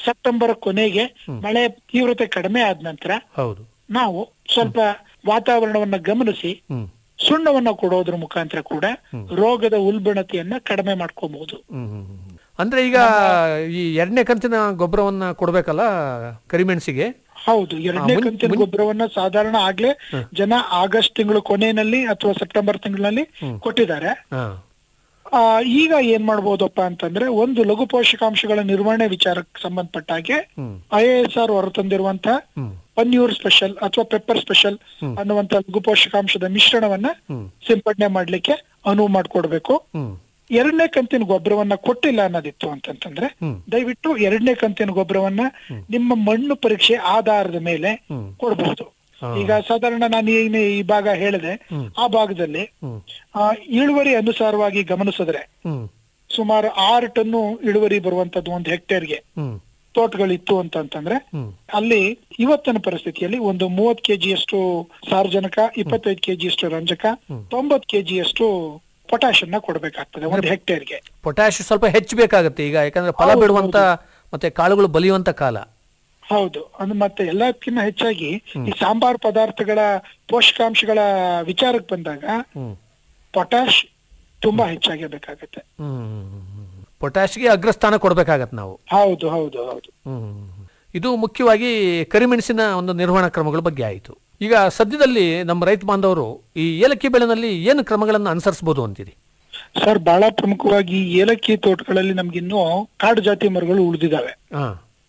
ಸೆಪ್ಟೆಂಬರ್ ಕೊನೆಗೆ ಮಳೆ ತೀವ್ರತೆ ಕಡಿಮೆ ಆದ ನಂತರ ಹೌದು ನಾವು ಸ್ವಲ್ಪ ವಾತಾವರಣವನ್ನ ಗಮನಿಸಿ ಹ್ಮ್ ಸುಣ್ಣವನ್ನ ಕೊಡೋದ್ರ ಮುಖಾಂತರ ಕೂಡ ರೋಗದ ಉಲ್ಬಣತೆಯನ್ನ ಕಡಿಮೆ ಮಾಡ್ಕೋಬಹುದು ಹ್ಮ್ ಹ್ಮ್ ಹ್ಮ್. ಅಂದ್ರೆ ಈಗ ಈ ಎರಡನೇ ಕಂತಿನ ಗೊಬ್ಬರವನ್ನ ಕೊಡ್ಬೇಕಲ್ಲ ಕರಿಮೆಣಸಿಗೆ ಹೌದು ಎರಡನೇ ಆ, ಮುನ್- ಕಂತಿನ ಮುನ್- ಗೊಬ್ಬರವನ್ನ ಸಾಧಾರಣ ಆಗ್ಲೇ ಜನ ಆಗಸ್ಟ್ ತಿಂಗಳು ಕೊನೆಯಲ್ಲಿ ಅಥವಾ ಸೆಪ್ಟೆಂಬರ್ ತಿಂಗಳಲ್ಲಿ ಕೊಟ್ಟಿದ್ದಾರೆ ಹಾ ಆ, ಈಗ ಏನ್ ಮಾಡ್ಬೋದಪ್ಪ ಅಂತಂದ್ರೆ ಒಂದು ಲಘು ಪೋಷಕಾಂಶಗಳ ನಿರ್ವಹಣೆ ವಿಚಾರಕ್ಕೆ ಸಂಬಂಧಪಟ್ಟ ಹಾಗೆ ಹ್ಮ್. ಐ ಎಸ್ ಆರ್ ಹೊರತಂದಿರುವಂತ ಹ್ಮ್ ಪನ್ಯೂರ್ ಸ್ಪೆಷಲ್ ಅಥವಾ ಪೆಪ್ಪರ್ ಸ್ಪೆಷಲ್ ಅನ್ನುವಂತ ಲಘು ಪೋಷಕಾಂಶದ ಮಿಶ್ರಣವನ್ನ ಹ್ಮ್. ಸಿಂಪಡಣೆ ಮಾಡ್ಲಿಕ್ಕೆ ಅನುವು ಮಾಡ್ಕೊಡ್ಬೇಕು ಹ್ಮ್ ಎರಡನೇ ಕಂತಿನ ಗೊಬ್ಬರವನ್ನ ಕೊಟ್ಟಿಲ್ಲ ಅನ್ನೋದಿತ್ತು ಅಂತಂತಂದ್ರೆ ಹ್ಮ್. ದಯವಿಟ್ಟು ಎರಡನೇ ಕಂತಿನ ಗೊಬ್ಬರವನ್ನ ನಿಮ್ಮ ಮಣ್ಣು ಪರೀಕ್ಷೆ ಆಧಾರದ ಮೇಲೆ ಹ್ಮ್. ಕೊಡಬಹುದು ಹಾ. ಈಗ ಸಾಧಾರಣ ನಾನು ಏನು ಈ ಭಾಗ ಹೇಳಿದೆ ಆ ಭಾಗದಲ್ಲಿ ಹ್ಮ್ ಆ, ಇಳುವರಿ ಅನುಸಾರವಾಗಿ ಗಮನಿಸಿದ್ರೆ ಹ್ಮ್ ಸುಮಾರು ಆರು ಟನ್ನು ಇಳುವರಿ ಬರುವಂತದ್ದು ಒಂದು ಹೆಕ್ಟೇರ್ಗೆ ಹ್ಮ್ ತೋಟಗಳಿತ್ತು ಅಂತಂತಂದ್ರೆ ಹ್ಮ್ ಅಲ್ಲಿ ಇವತ್ತಿನ ಪರಿಸ್ಥಿತಿಯಲ್ಲಿ ಒಂದು ಮೂವತ್ ಕೆಜಿಯಷ್ಟು ಸಾರ್ವಜನಿಕ ಇಪ್ಪತ್ತೈದು ಕೆಜಿಯಷ್ಟು ರಂಜಕ ತೊಂಬತ್ ಕೆಜಿಯಷ್ಟು ಪೊಟ್ಯಾಶ್ ಅನ್ನ ಕೊಡಬೇಕಾಗ್ತದೆ ಒಂದು ಹೆಕ್ಟೇರ್ಗೆ ಪೊಟ್ಯಾಶ್ ಸ್ವಲ್ಪ ಹೆಚ್ಚು ಬೇಕಾಗುತ್ತೆ ಈಗ ಯಾಕಂದ್ರೆ ಫಲ ಹೌದು, ಬಿಡುವಂತ ಮತ್ತೆ ಕಾಳುಗಳು ಬಲಿಯುವಂತ ಕಾಲ ಹೌದು ಅದು ಮತ್ತೆ ಎಲ್ಲಕ್ಕಿಂತ ಹೆಚ್ಚಾಗಿ ಈ ಸಾಂಬಾರ್ ಪದಾರ್ಥಗಳ ಪೋಷಕಾಂಶಗಳ ವಿಚಾರಕ್ಕೆ ಬಂದಾಗ ಹ್ಮ್ ಪೊಟ್ಯಾಶ್ ತುಂಬಾ ಹೆಚ್ಚಾಗಿ ಬೇಕಾಗುತ್ತೆ ಹ್ಮ್ ಪೊಟ್ಯಾಶ್ಗೆ ಅಗ್ರಸ್ಥಾನ ಕೊಡ್ಬೇಕಾಗತ್ತೆ ನಾವು ಹೌದು ಹೌದು ಹೌದು ಹ್ಮ್. ಇದು ಮುಖ್ಯವಾಗಿ ಕರಿಮೆಣಸಿನ ಒಂದು ನಿರ್ವಹಣಾ ಕ್ರಮಗಳ ಬಗ್ಗೆ ಆಯಿತು ಈಗ ಸದ್ಯದಲ್ಲಿ ನಮ್ಮ ರೈತ ಬಾಂಧವರು ಈ ಏಲಕ್ಕಿ ಬೆಳೆನಲ್ಲಿ ಏನು ಕ್ರಮಗಳನ್ನು ಅನುಸರಿಸಬಹುದು ಅಂತೀರಿ ಸರ್ ಬಹಳ ಪ್ರಮುಖವಾಗಿ ಏಲಕ್ಕಿ ತೋಟಗಳಲ್ಲಿ ನಮ್ಗಿನ್ನೂ ಕಾಡು ಜಾತಿ ಮರಗಳು ಉಳಿದಿದಾವೆ ಹಾ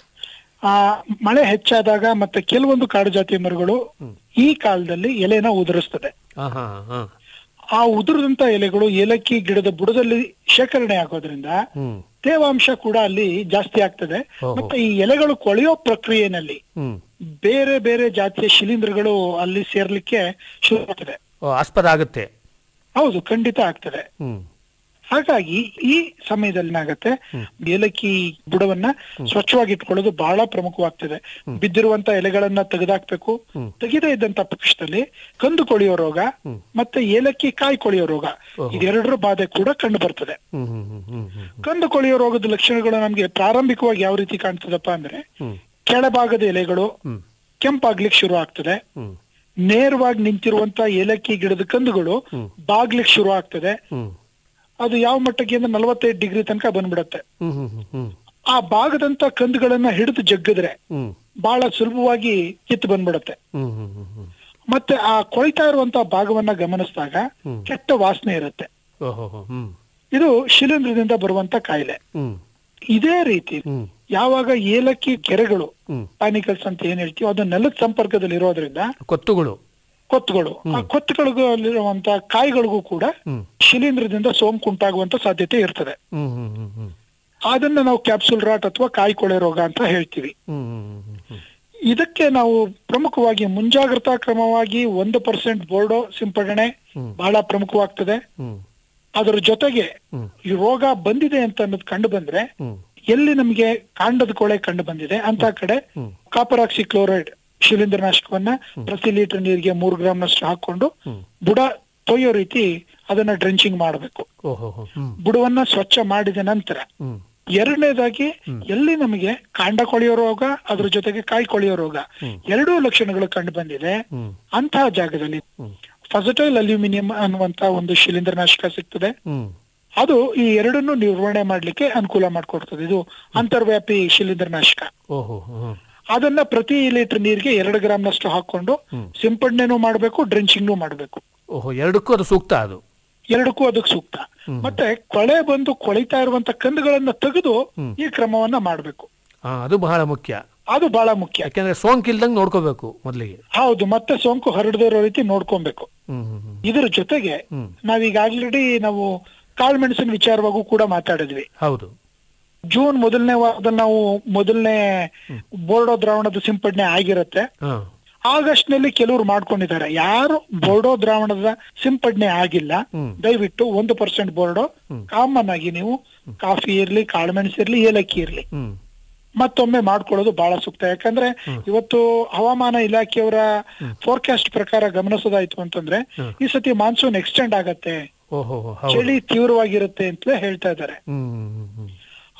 ಆ ಮಳೆ ಹೆಚ್ಚಾದಾಗ ಮತ್ತೆ ಕೆಲವೊಂದು ಕಾಡು ಜಾತಿ ಮರಗಳು ಈ ಕಾಲದಲ್ಲಿ ಎಲೆನ ಉದುರಿಸ್ತದೆ ಹಾ ಹಾ ಹಾ ಆ ಉದುರಿದಂತ ಎಲೆಗಳು ಏಲಕ್ಕಿ ಗಿಡದ ಬುಡದಲ್ಲಿ ಶೇಖರಣೆ ಆಗೋದ್ರಿಂದ ಹ್ಮ್ ತೇವಾಂಶ ಕೂಡ ಅಲ್ಲಿ ಜಾಸ್ತಿ ಆಗ್ತದೆ ಓಹೋ. ಮತ್ತೆ ಈ ಎಲೆಗಳು ಕೊಳೆಯೋ ಪ್ರಕ್ರಿಯೆನಲ್ಲಿ ಹ್ಮ್ ಬೇರೆ ಬೇರೆ ಜಾತಿಯ ಶಿಲೀಂಧ್ರಗಳು ಅಲ್ಲಿ ಸೇರ್ಲಿಕ್ಕೆ ಶುರು ಆಗ್ತದೆ ಓ, ಆಸ್ಪದ ಆಗುತ್ತೆ ಹೌದು ಖಂಡಿತ ಆಗ್ತದೆ ಹ್ಮ್ ಹಾಗಾಗಿ ಈ ಸಮಯದಲ್ಲಿ ಏನಾಗತ್ತೆ ಏಲಕ್ಕಿ ಬುಡವನ್ನ ಸ್ವಚ್ಛವಾಗಿ ಇಟ್ಕೊಳ್ಳೋದು ಬಹಳ ಪ್ರಮುಖವಾಗ್ತದೆ ಬಿದ್ದಿರುವಂತ ಎಲೆಗಳನ್ನ ತೆಗೆದಾಕ್ಬೇಕು ತೆಗೆದೇ ಇದ್ದಂತ ಪಕ್ಷದಲ್ಲಿ ಕಂದು ಕೊಳೆಯೋ ರೋಗ ಮತ್ತೆ ಏಲಕ್ಕಿ ಕಾಯಿ ಕೊಳೆಯೋ ರೋಗ ಇದೆರಡರ ಬಾಧೆ ಕೂಡ ಕಂಡು ಬರ್ತದೆ ಹ್ಮ್ ಹ್ಮ್ ಹ್ಮ್ ಹ್ಮ್ ಹ್ಮ್ ಕಂದು ಕೊಳೆಯೋ ರೋಗದ ಲಕ್ಷಣಗಳು ನಮ್ಗೆ ಪ್ರಾರಂಭಿಕವಾಗಿ ಯಾವ ರೀತಿ ಕಾಣ್ತದಪ್ಪ ಅಂದ್ರೆ ಹ್ಮ್. ಕೆಳಭಾಗದ ಎಲೆಗಳು ಹ್ಮ್. ಕೆಂಪಾಗ್ಲಿಕ್ಕೆ ಶುರು ಆಗ್ತದೆ ಹ್ಮ್ ನೇರವಾಗಿ ನಿಂತಿರುವಂತ ಏಲಕ್ಕಿ ಗಿಡದ ಕಂದುಗಳು ಬಾಗ್ಲಿಕ್ಕೆ ಶುರು ಆಗ್ತದೆ ಹ್ಮ್ ಅದು ಯಾವ ಮಟ್ಟಕ್ಕೆ ಅಂದ್ರೆ ನಲವತ್ತೈದು ಡಿಗ್ರಿ ತನಕ ಬಂದ್ಬಿಡತ್ತೆ ಹ್ಮ್ ಹ್ಮ್ ಹ್ಮ್ ಹ್ಮ್ ಆ ಭಾಗದಂತ ಕಂದುಗಳನ್ನ ಹಿಡಿದು ಜಗ್ಗಿದ್ರೆ ಹ್ಮ್ ಬಹಳ ಸುಲಭವಾಗಿ ಕಿತ್ತು ಬಂದ್ಬಿಡತ್ತೆ ಹ್ಮ್ ಹ್ಮ್ ಹ್ಮ್ ಹ್ಮ್ ಮತ್ತೆ ಆ ಕೊಳಿತಾ ಇರುವಂತ ಭಾಗವನ್ನ ಗಮನಿಸಿದಾಗ ಕೆಟ್ಟ ವಾಸನೆ ಇರುತ್ತೆ ಓಹೋ ಹೋ, ಹ್ಮ್ ಇದು ಶಿಲೀಂಧ್ರದಿಂದ ಬರುವಂತ ಕಾಯಿಲೆ ಹ್ಮ್ ಇದೇ ರೀತಿ ಹ್ಮ್ ಯಾವಾಗ ಏಲಕ್ಕಿ ಕೆರೆಗಳು ಹ್ಮ್ ಪಾನಿಕಲ್ಸ್ ಅಂತ ಏನ್ ಹೇಳ್ತೀವಿ ಅದು ನೆಲದ ಸಂಪರ್ಕದಲ್ಲಿ ಇರೋದ್ರಿಂದ ಕೊತ್ತುಗಳು ಕೊತ್ತುಗಳು ಆ ಕೊತ್ತುಗಳಿರುವಂತ ಕಾಯಿಗಳಿಗೂ ಕೂಡ ಹ್ಮ್ ಶಿಲೀಂಧ್ರದಿಂದ ಸೋಂಕು ಉಂಟಾಗುವಂತ ಸಾಧ್ಯತೆ ಇರ್ತದೆ ಹ್ಮ್ ಹ್ಮ್ ಹ್ಮ್ ಹ್ಮ್ ಅದನ್ನ ನಾವು ಕ್ಯಾಪ್ಸುಲ್ ರಾಟ್ ಅಥವಾ ಕಾಯಿ ಕೊಳೆ ರೋಗ ಅಂತ ಹೇಳ್ತೀವಿ ಹ್ಮ್ ಹ್ಮ್ ಹ್ಮ್ ಹ್ಮ್ ಇದಕ್ಕೆ ನಾವು ಪ್ರಮುಖವಾಗಿ ಮುಂಜಾಗ್ರತಾ ಕ್ರಮವಾಗಿ ಒಂದು ಪರ್ಸೆಂಟ್ ಬೋರ್ಡೋ ಸಿಂಪಡಣೆ ಬಹಳ ಪ್ರಮುಖವಾಗ್ತದೆ ಹ್ಮ್ ಅದರ ಜೊತೆಗೆ ಹ್ಮ್. ಈ ರೋಗ ಬಂದಿದೆ ಅಂತ ಅನ್ನೋದು ಕಂಡು ಬಂದ್ರೆ ಹ್ಮ್ ಎಲ್ಲಿ ನಮಗೆ ಕಾಂಡದ ಕೊಳೆ ಕಂಡು ಬಂದಿದೆ ಅಂತ ಕಡೆ ಕಾಪರ್ ಆಕ್ಸಿ ಕ್ಲೋರೈಡ್ ಶಿಲೀಂಧ್ರನಾಶಕವನ್ನ ಪ್ರತಿ ಲೀಟರ್ ನೀರಿಗೆ ಮೂರು ಗ್ರಾಮ್ನಷ್ಟು ಹಾಕೊಂಡು ಬುಡ ತೊಯ್ಯೋ ರೀತಿ ಅದನ್ನ ಡ್ರೆಂಚಿಂಗ್ ಮಾಡಬೇಕು ಓಹೋ ಹೋ, ಹ್ಮ್ ಬುಡವನ್ನ ಸ್ವಚ್ಛ ಮಾಡಿದ ನಂತರ ಹ್ಮ್ ಎರಡನೇದಾಗಿ ಎಲ್ಲಿ ನಮಗೆ ಕಾಂಡ ಕೊಳೆಯೋ ರೋಗ ಅದ್ರ ಜೊತೆಗೆ ಕಾಯಿ ಕೊಳೆಯೋ ರೋಗ ಎರಡೂ ಲಕ್ಷಣಗಳು ಕಂಡು ಬಂದಿದೆ ಹ್ಮ್ ಅಂತಹ ಜಾಗದಲ್ಲಿ ಫಸಟೈಲ್ ಅಲ್ಯೂಮಿನಿಯಂ ಅನ್ನುವಂತ ಒಂದು ಶಿಲೀಂಧ್ರನಾಶಕ ಸಿಗ್ತದೆ ಹ್ಮ್ ಅದು ಈ ಎರಡನ್ನು ನಿರ್ವಹಣೆ ಮಾಡ್ಲಿಕ್ಕೆ ಅನುಕೂಲ ಮಾಡ್ಕೊಡ್ತದೆ ಇದು ಅಂತರ್ವ್ಯಾಪಿ ಶಿಲೀಂಧ್ರನಾಶಕ ಓಹೋ ಹ್ಮ್ ಅದನ್ನ ಪ್ರತಿ ಲೀಟರ್ ನೀರಿಗೆ ಎರಡು ಗ್ರಾಮ್ನಷ್ಟು ಹಾಕೊಂಡು ಸಿಂಪಡಣೆನೂ ಮಾಡಬೇಕು ಡ್ರೆಂಚಿಂಗ್ನು ಮಾಡಬೇಕು ಓಹೋ ಎರಡಕ್ಕೂ ಅದು ಸೂಕ್ತ ಅದು ಎರಡಕ್ಕೂ ಅದಕ್ಕೆ ಸೂಕ್ತ ಮತ್ತೆ ಕೊಳೆ ಬಂದು ಕೊಳಿತಾ ಇರುವಂತ ಕಂದುಗಳನ್ನ ತೆಗೆದು ಈ ಕ್ರಮವನ್ನ ಮಾಡಬೇಕು ಹಾ ಅದು ಬಹಳ ಮುಖ್ಯ ಅದು ಬಹಳ ಮುಖ್ಯ ಯಾಕೆಂದ್ರೆ ಸೋಂಕು ಇಲ್ದಂಗ್ ನೋಡ್ಕೋಬೇಕು ಮೊದಲಿಗೆ ಹೌದು ಮತ್ತೆ ಸೋಂಕು ಹರಡದೇ ಇರೋ ರೀತಿ ನೋಡ್ಕೊಬೇಕು ಹ್ಮ್ ಹ್ಮ್ ಹ್ಮ್ ಇದ್ರ ಜೊತೆಗೆ ನಾವೀಗ ಆಲ್ರೆಡಿ ನಾವು ಕಾಳುಮೆಣಸಿನ ವಿಚಾರವಾಗೂ ಕೂಡ ಮಾತಾಡಿದ್ವಿ ಹೌದು ಜೂನ್ ಮೊದಲನೇ ವಾರದಲ್ಲಿ ನಾವು ಮೊದಲನೇ ಬೋರ್ಡೋ ದ್ರಾವಣದ ಸಿಂಪಡಣೆ ಆಗಿರುತ್ತೆ ಹಾ ಆಗಸ್ಟ್ ನಲ್ಲಿ ಕೆಲವರು ಮಾಡ್ಕೊಂಡಿದ್ದಾರೆ ಯಾರು ಬೋರ್ಡೋ ದ್ರಾವಣದ ಸಿಂಪಡಣೆ ಆಗಿಲ್ಲ ದಯವಿಟ್ಟು ಒಂದು ಪರ್ಸೆಂಟ್ ಬೋರ್ಡೋ ಕಾಮನ್ ಆಗಿ ನೀವು ಕಾಫಿ ಇರ್ಲಿ ಕಾಳುಮೆಣಸು ಇರ್ಲಿ ಏಲಕ್ಕಿ ಇರ್ಲಿ ಹ್ಮ್ ಮತ್ತೊಮ್ಮೆ ಮಾಡ್ಕೊಳ್ಳೋದು ಬಹಳ ಸೂಕ್ತ ಯಾಕಂದ್ರೆ ಇವತ್ತು ಹವಾಮಾನ ಇಲಾಖೆಯವರ ಫೋರ್ಕಾಸ್ಟ್ ಪ್ರಕಾರ ಗಮನಿಸೋದಾಯ್ತು ಅಂತಂದ್ರೆ ಈ ಸತಿ ಮಾನ್ಸೂನ್ ಎಕ್ಸ್ಟೆಂಡ್ ಆಗತ್ತೆ ಓಹೋ ಹೋ, ಹೌದು ಚಳಿ ತೀವ್ರವಾಗಿರುತ್ತೆ ಅಂತಲೇ ಹೇಳ್ತಾ ಇದ್ದಾರೆ ಹ್ಮ್ ಹ್ಮ್ ಹ್ಮ್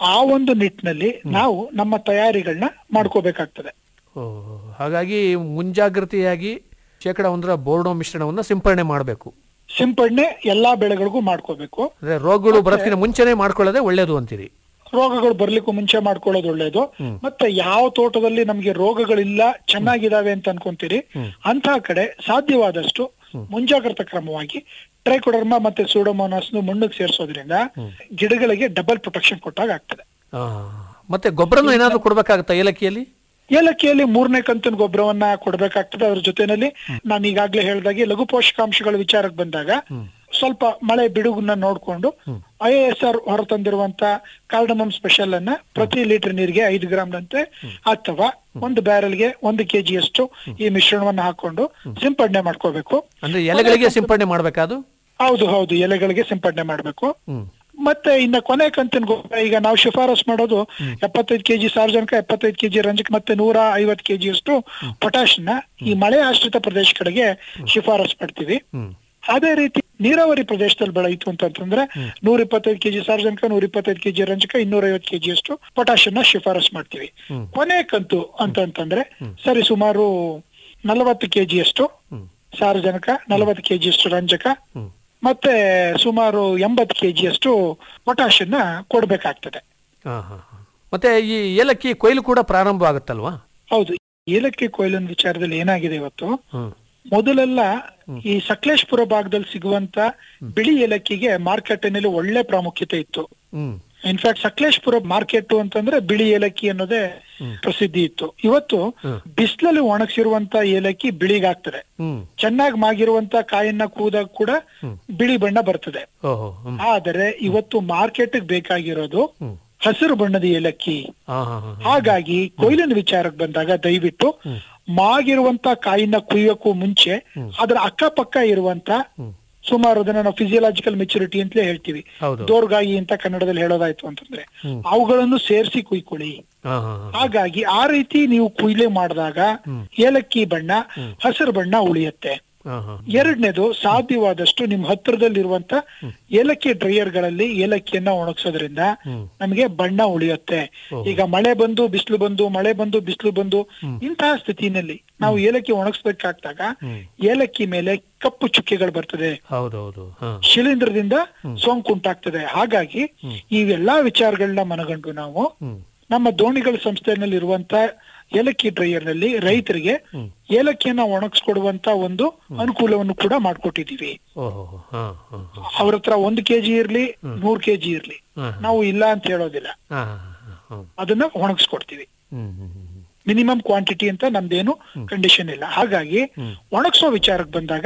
ಆ ಒಂದು ನಿಟ್ಟಿನಲ್ಲಿ ನಾವು ನಮ್ಮ ತಯಾರಿಗಳನ್ನ ಮಾಡ್ಕೋಬೇಕಾಗ್ತದೆ ಓ, ಹಾಗಾಗಿ ಮುಂಜಾಗ್ರತೆಯಾಗಿ ಶೇಕಡ ಒಂದರ ಬೋರ್ಡೋ ಮಿಶ್ರಣವನ್ನ ಸಿಂಪರಣೆ ಮಾಡಬೇಕು ಸಿಂಪಡಣೆ ಎಲ್ಲಾ ಬೆಳೆಗಳಿಗೂ ಮಾಡ್ಕೋಬೇಕು ಅಂದ್ರೆ ರೋಗಗಳು ಬರೋದಕ್ಕಿಂತ ಮುಂಚೆನೆ ಮಾಡ್ಕೊಳ್ಳೋದೇ ಒಳ್ಳೇದು ಅಂತೀರಿ ರೋಗಗಳು ಬರ್ಲಿಕ್ಕೂ ಮುಂಚೆ ಮಾಡ್ಕೊಳ್ಳೋದು ಒಳ್ಳೇದು ಮತ್ತೆ ಯಾವ ತೋಟದಲ್ಲಿ ನಮ್ಗೆ ರೋಗಗಳಿಲ್ಲ ಚೆನ್ನಾಗಿದಾವೆ ಅಂತ ಅನ್ಕೊಂತೀರಿ ಅಂತ ಕಡೆ ಸಾಧ್ಯವಾದಷ್ಟು ಮುಂಜಾಗ್ರತಾ ಕ್ರಮವಾಗಿ ಟ್ರೈಕೋಡರ್ಮಾ ಮತ್ತೆ ಸೂಡೋಮೋನಾಸ್ ಮಣ್ಣಿಗೆ ಸೇರಿಸೋದ್ರಿಂದ ಗಿಡಗಳಿಗೆ ಡಬಲ್ ಪ್ರೊಟೆಕ್ಷನ್ ಕೊಟ್ಟಾಗ ಆಗ್ತದೆ ಆ, ಮತ್ತೆ ಗೊಬ್ಬರನು ಏನಾದ್ರು ಕೊಡ್ಬೇಕಾಗತ್ತಾ ಏಲಕ್ಕಿಯಲ್ಲಿ ಏಲಕ್ಕಿಯಲ್ಲಿ ಮೂರನೇ ಕಂತಿನ ಗೊಬ್ಬರವನ್ನ ಕೊಡ್ಬೇಕಾಗ್ತದೆ ಅದ್ರ ಜೊತೆನಲ್ಲಿ ನಾನು ಈಗಾಗ್ಲೇ ಹೇಳ್ದಾಗೆ ಲಘು ಪೋಷಕಾಂಶಗಳ ವಿಚಾರಕ್ಕೆ ಬಂದಾಗ ಸ್ವಲ್ಪ ಮಳೆ ಬಿಡುಗನ್ನ ನೋಡ್ಕೊಂಡು ಐ ಎಸ್ ಆರ್ ಹೊರತಂದಿರುವಂತ ಕಾರ್ಡಮಮ್ ಸ್ಪೆಷಲ್ ಅನ್ನ ಪ್ರತಿ ಲೀಟರ್ ನೀರಿಗೆ ಐದು ಗ್ರಾಮ್ನಂತೆ ಅಥವಾ ಒಂದು ಬ್ಯಾರಲ್ಗೆ ಒಂದು ಕೆಜಿಯಷ್ಟು ಈ ಮಿಶ್ರಣವನ್ನ ಹಾಕೊಂಡು ಸಿಂಪಡಣೆ ಮಾಡ್ಕೋಬೇಕು ಅಂದ್ರೆ ಎಲೆಗಳಿಗೆ ಸಿಂಪಡಣೆ ಮಾಡ್ಬೇಕಾದು ಹೌದು ಹೌದು ಎಲೆಗಳಿಗೆ ಸಿಂಪಡಣೆ ಮಾಡ್ಬೇಕು ಹ್ಮ್ ಮತ್ತೆ ಇನ್ನ ಕೊನೆ ಕಂತಿನ ಗೊಬ್ಬರ ಈಗ ನಾವು ಶಿಫಾರಸ್ ಮಾಡೋದು ಎಪ್ಪತ್ತೈದು ಕೆಜಿ ಸಾರ್ವಜನಿಕ ಎಪ್ಪತ್ತೈದು ಕೆಜಿ ರಂಜಕ ಮತ್ತೆ ನೂರ ಐವತ್ತು ಕೆಜಿಯಷ್ಟು ಪೊಟ್ಯಾಶ್ನ ಈ ಮಳೆ ಆಶ್ರಿತ ಪ್ರದೇಶಗಳಿಗೆ ಶಿಫಾರಸ್ ಮಾಡ್ತೀವಿ ಅದೇ ರೀತಿ ನೀರಾವರಿ ಪ್ರದೇಶದಲ್ಲಿ ಬೆಳೆಯಿತು ಅಂತಂತಂದ್ರೆ ನೂರ ಇಪ್ಪತ್ತೈದು ಕೆಜಿ ಸಾರ್ವಜನಿಕ ನೂರ ಇಪ್ಪತ್ತೈದು ಕೆಜಿ ರಂಜಕ ಇನ್ನೂರ ಐವತ್ತು ಕೆಜಿಯಷ್ಟು ಪೊಟ್ಯಾಷನ್ನ ಶಿಫಾರಸ್ ಮಾಡ್ತೀವಿ ಕೊನೆ ಕಂತು ಅಂತಂತಂದ್ರೆ ಸರಿ ಸುಮಾರು ನಲವತ್ತು ಕೆಜಿಯಷ್ಟು ಸಾರಜನಕ ನಲವತ್ತು ಕೆಜಿಯಷ್ಟು ರಂಜಕ ಮತ್ತೆ ಸುಮಾರು ಎಂಬತ್ತು ಕೆಜಿಯಷ್ಟು ಪೊಟ್ಯಾಷನ್ನ ಕೊಡ್ಬೇಕಾಗ್ತದೆ ಹಾ ಹಾ ಹಾ. ಮತ್ತೆ ಈ ಏಲಕ್ಕಿ ಕೊಯ್ಲು ಕೂಡ ಪ್ರಾರಂಭ ಆಗುತ್ತಲ್ವಾ ಹೌದು ಏಲಕ್ಕಿ ಕೊಯ್ಲಿನ ವಿಚಾರದಲ್ಲಿ ಏನಾಗಿದೆ ಇವತ್ತು ಹ್ಮ್ ಮೊದಲೆಲ್ಲ ಈ ಸಕಲೇಶ್ಪುರ ಭಾಗದಲ್ಲಿ ಸಿಗುವಂತ ಬಿಳಿ ಏಲಕ್ಕಿಗೆ ಮಾರ್ಕೆಟಿನಲ್ಲಿ ಒಳ್ಳೆ ಪ್ರಾಮುಖ್ಯತೆ ಇತ್ತು ಹ್ಮ್ ಇನ್ಫ್ಯಾಕ್ಟ್ ಸಕಲೇಶ್ಪುರ ಮಾರ್ಕೆಟ್ ಅಂತಂದ್ರೆ ಬಿಳಿ ಏಲಕ್ಕಿ ಅನ್ನೋದೇ ಪ್ರಸಿದ್ಧಿ ಇತ್ತು ಇವತ್ತು ಬಿಸಿಲಲ್ಲಿ ಒಣಗಿಸಿರುವಂತ ಏಲಕ್ಕಿ ಬಿಳಿಗಾಗ್ತದೆ ಹ್ಮ್ ಚೆನ್ನಾಗಿ ಮಾಗಿರುವಂತ ಕಾಯನ್ನ ಕೂದಾಗ ಕೂಡ ಬಿಳಿ ಬಣ್ಣ ಬರ್ತದೆ ಓಹೋ ಹ್ಮ್ ಆದರೆ ಇವತ್ತು ಮಾರ್ಕೆಟ್ ಬೇಕಾಗಿರೋದು ಹಸಿರು ಬಣ್ಣದ ಏಲಕ್ಕಿ ಹಾ ಹಾ ಹಾ ಹಾಗಾಗಿ ಕೊಯ್ಲಿನ ವಿಚಾರಕ್ಕೆ ಬಂದಾಗ ದಯವಿಟ್ಟು ಮಾಗಿರುವಂತ ಕಾಯಿನ ಕುಯ್ಯೋಕ್ಕೂ ಮುಂಚೆ ಅದರ ಅಕ್ಕಪಕ್ಕ ಇರುವಂತ ಸುಮಾರು ಅದನ್ನ ನಾವು ಫಿಸಿಯಲಾಜಿಕಲ್ ಮೆಚುರಿಟಿ ಅಂತಲೇ ಹೇಳ್ತೀವಿ ಹೌದು. ದೋರ್ಗಾಯಿ ಅಂತ ಕನ್ನಡದಲ್ಲಿ ಹೇಳೋದಾಯ್ತು ಅಂತಂದ್ರೆ ಅವುಗಳನ್ನು ಸೇರಿಸಿ ಕುಯ್ಕೊಳ್ಳಿ ಹಾ ಹಾ ಹಾ ಹಾಗಾಗಿ ಆ ರೀತಿ ನೀವು ಕುಯ್ಲೆ ಮಾಡಿದಾಗ ಏಲಕ್ಕಿ ಬಣ್ಣ ಹಸಿರು ಬಣ್ಣ ಉಳಿಯುತ್ತೆ ಹಾ ಹಾ ಎರಡನೇದು ಸಾಧ್ಯವಾದಷ್ಟು ನಿಮ್ ಹತ್ರದಲ್ಲಿರುವಂತ ಏಲಕ್ಕಿ ಡ್ರೈಯರ್ ಗಳಲ್ಲಿ ಏಲಕ್ಕಿಯನ್ನ ಒಣಗಿಸೋದ್ರಿಂದ ನಮಗೆ ಬಣ್ಣ ಉಳಿಯುತ್ತೆ ಈಗ ಮಳೆ ಬಂದು ಬಿಸಿಲು ಬಂದು ಮಳೆ ಬಂದು ಬಿಸಿಲು ಬಂದು ಇಂತಹ ಸ್ಥಿತಿನಲ್ಲಿ ನಾವು ಏಲಕ್ಕಿ ಒಣಗಿಸ್ಬೇಕಾಗ್ದಾಗ ಏಲಕ್ಕಿ ಮೇಲೆ ಕಪ್ಪು ಚುಕ್ಕೆಗಳು ಬರ್ತದೆ ಹೌದೌದು ಹಾ ಶಿಲೀಂಧ್ರದಿಂದ ಸೋಂಕು ಉಂಟಾಗ್ತದೆ ಹಾಗಾಗಿ ಇವೆಲ್ಲಾ ವಿಚಾರಗಳನ್ನ ಮನಗಂಡು ನಾವು ನಮ್ಮ ದೋಣಿಗಳ ಸಂಸ್ಥೆನಲ್ಲಿ ಇರುವಂತ ಏಲಕ್ಕಿ ಡ್ರೈಯರ್ ನಲ್ಲಿ ರೈತರಿಗೆ ಏಲಕ್ಕಿಯನ್ನ ಒಣಗಿಸ್ಕೊಡುವಂತ ಒಂದು ಅನುಕೂಲವನ್ನು ಕೂಡ ಮಾಡ್ಕೊಟ್ಟಿದೀವಿ ಓಹೋ ಹಾ ಹಾ ಹಾ ಅವ್ರ ಹತ್ರ ಒಂದು ಕೆಜಿ ಇರ್ಲಿ ನೂರ್ ಕೆಜಿ ಇರ್ಲಿ ನಾವು ಇಲ್ಲ ಅಂತ ಹೇಳೋದಿಲ್ಲ ಹಾ ಹಾ ಹಾ ಹಾ ಅದನ್ನ ಒಣಗಿಸ್ಕೊಡ್ತೀವಿ ಹ್ಮ್ ಹ್ಮ್ ಹ್ಮ್ ಮಿನಿಮಮ್ ಕ್ವಾಂಟಿಟಿ ಅಂತ ನಮ್ದೇನು ಕಂಡೀಷನ್ ಇಲ್ಲ ಹಾಗಾಗಿ ಒಣಗಿಸೋ ವಿಚಾರಕ್ಕೆ ಬಂದಾಗ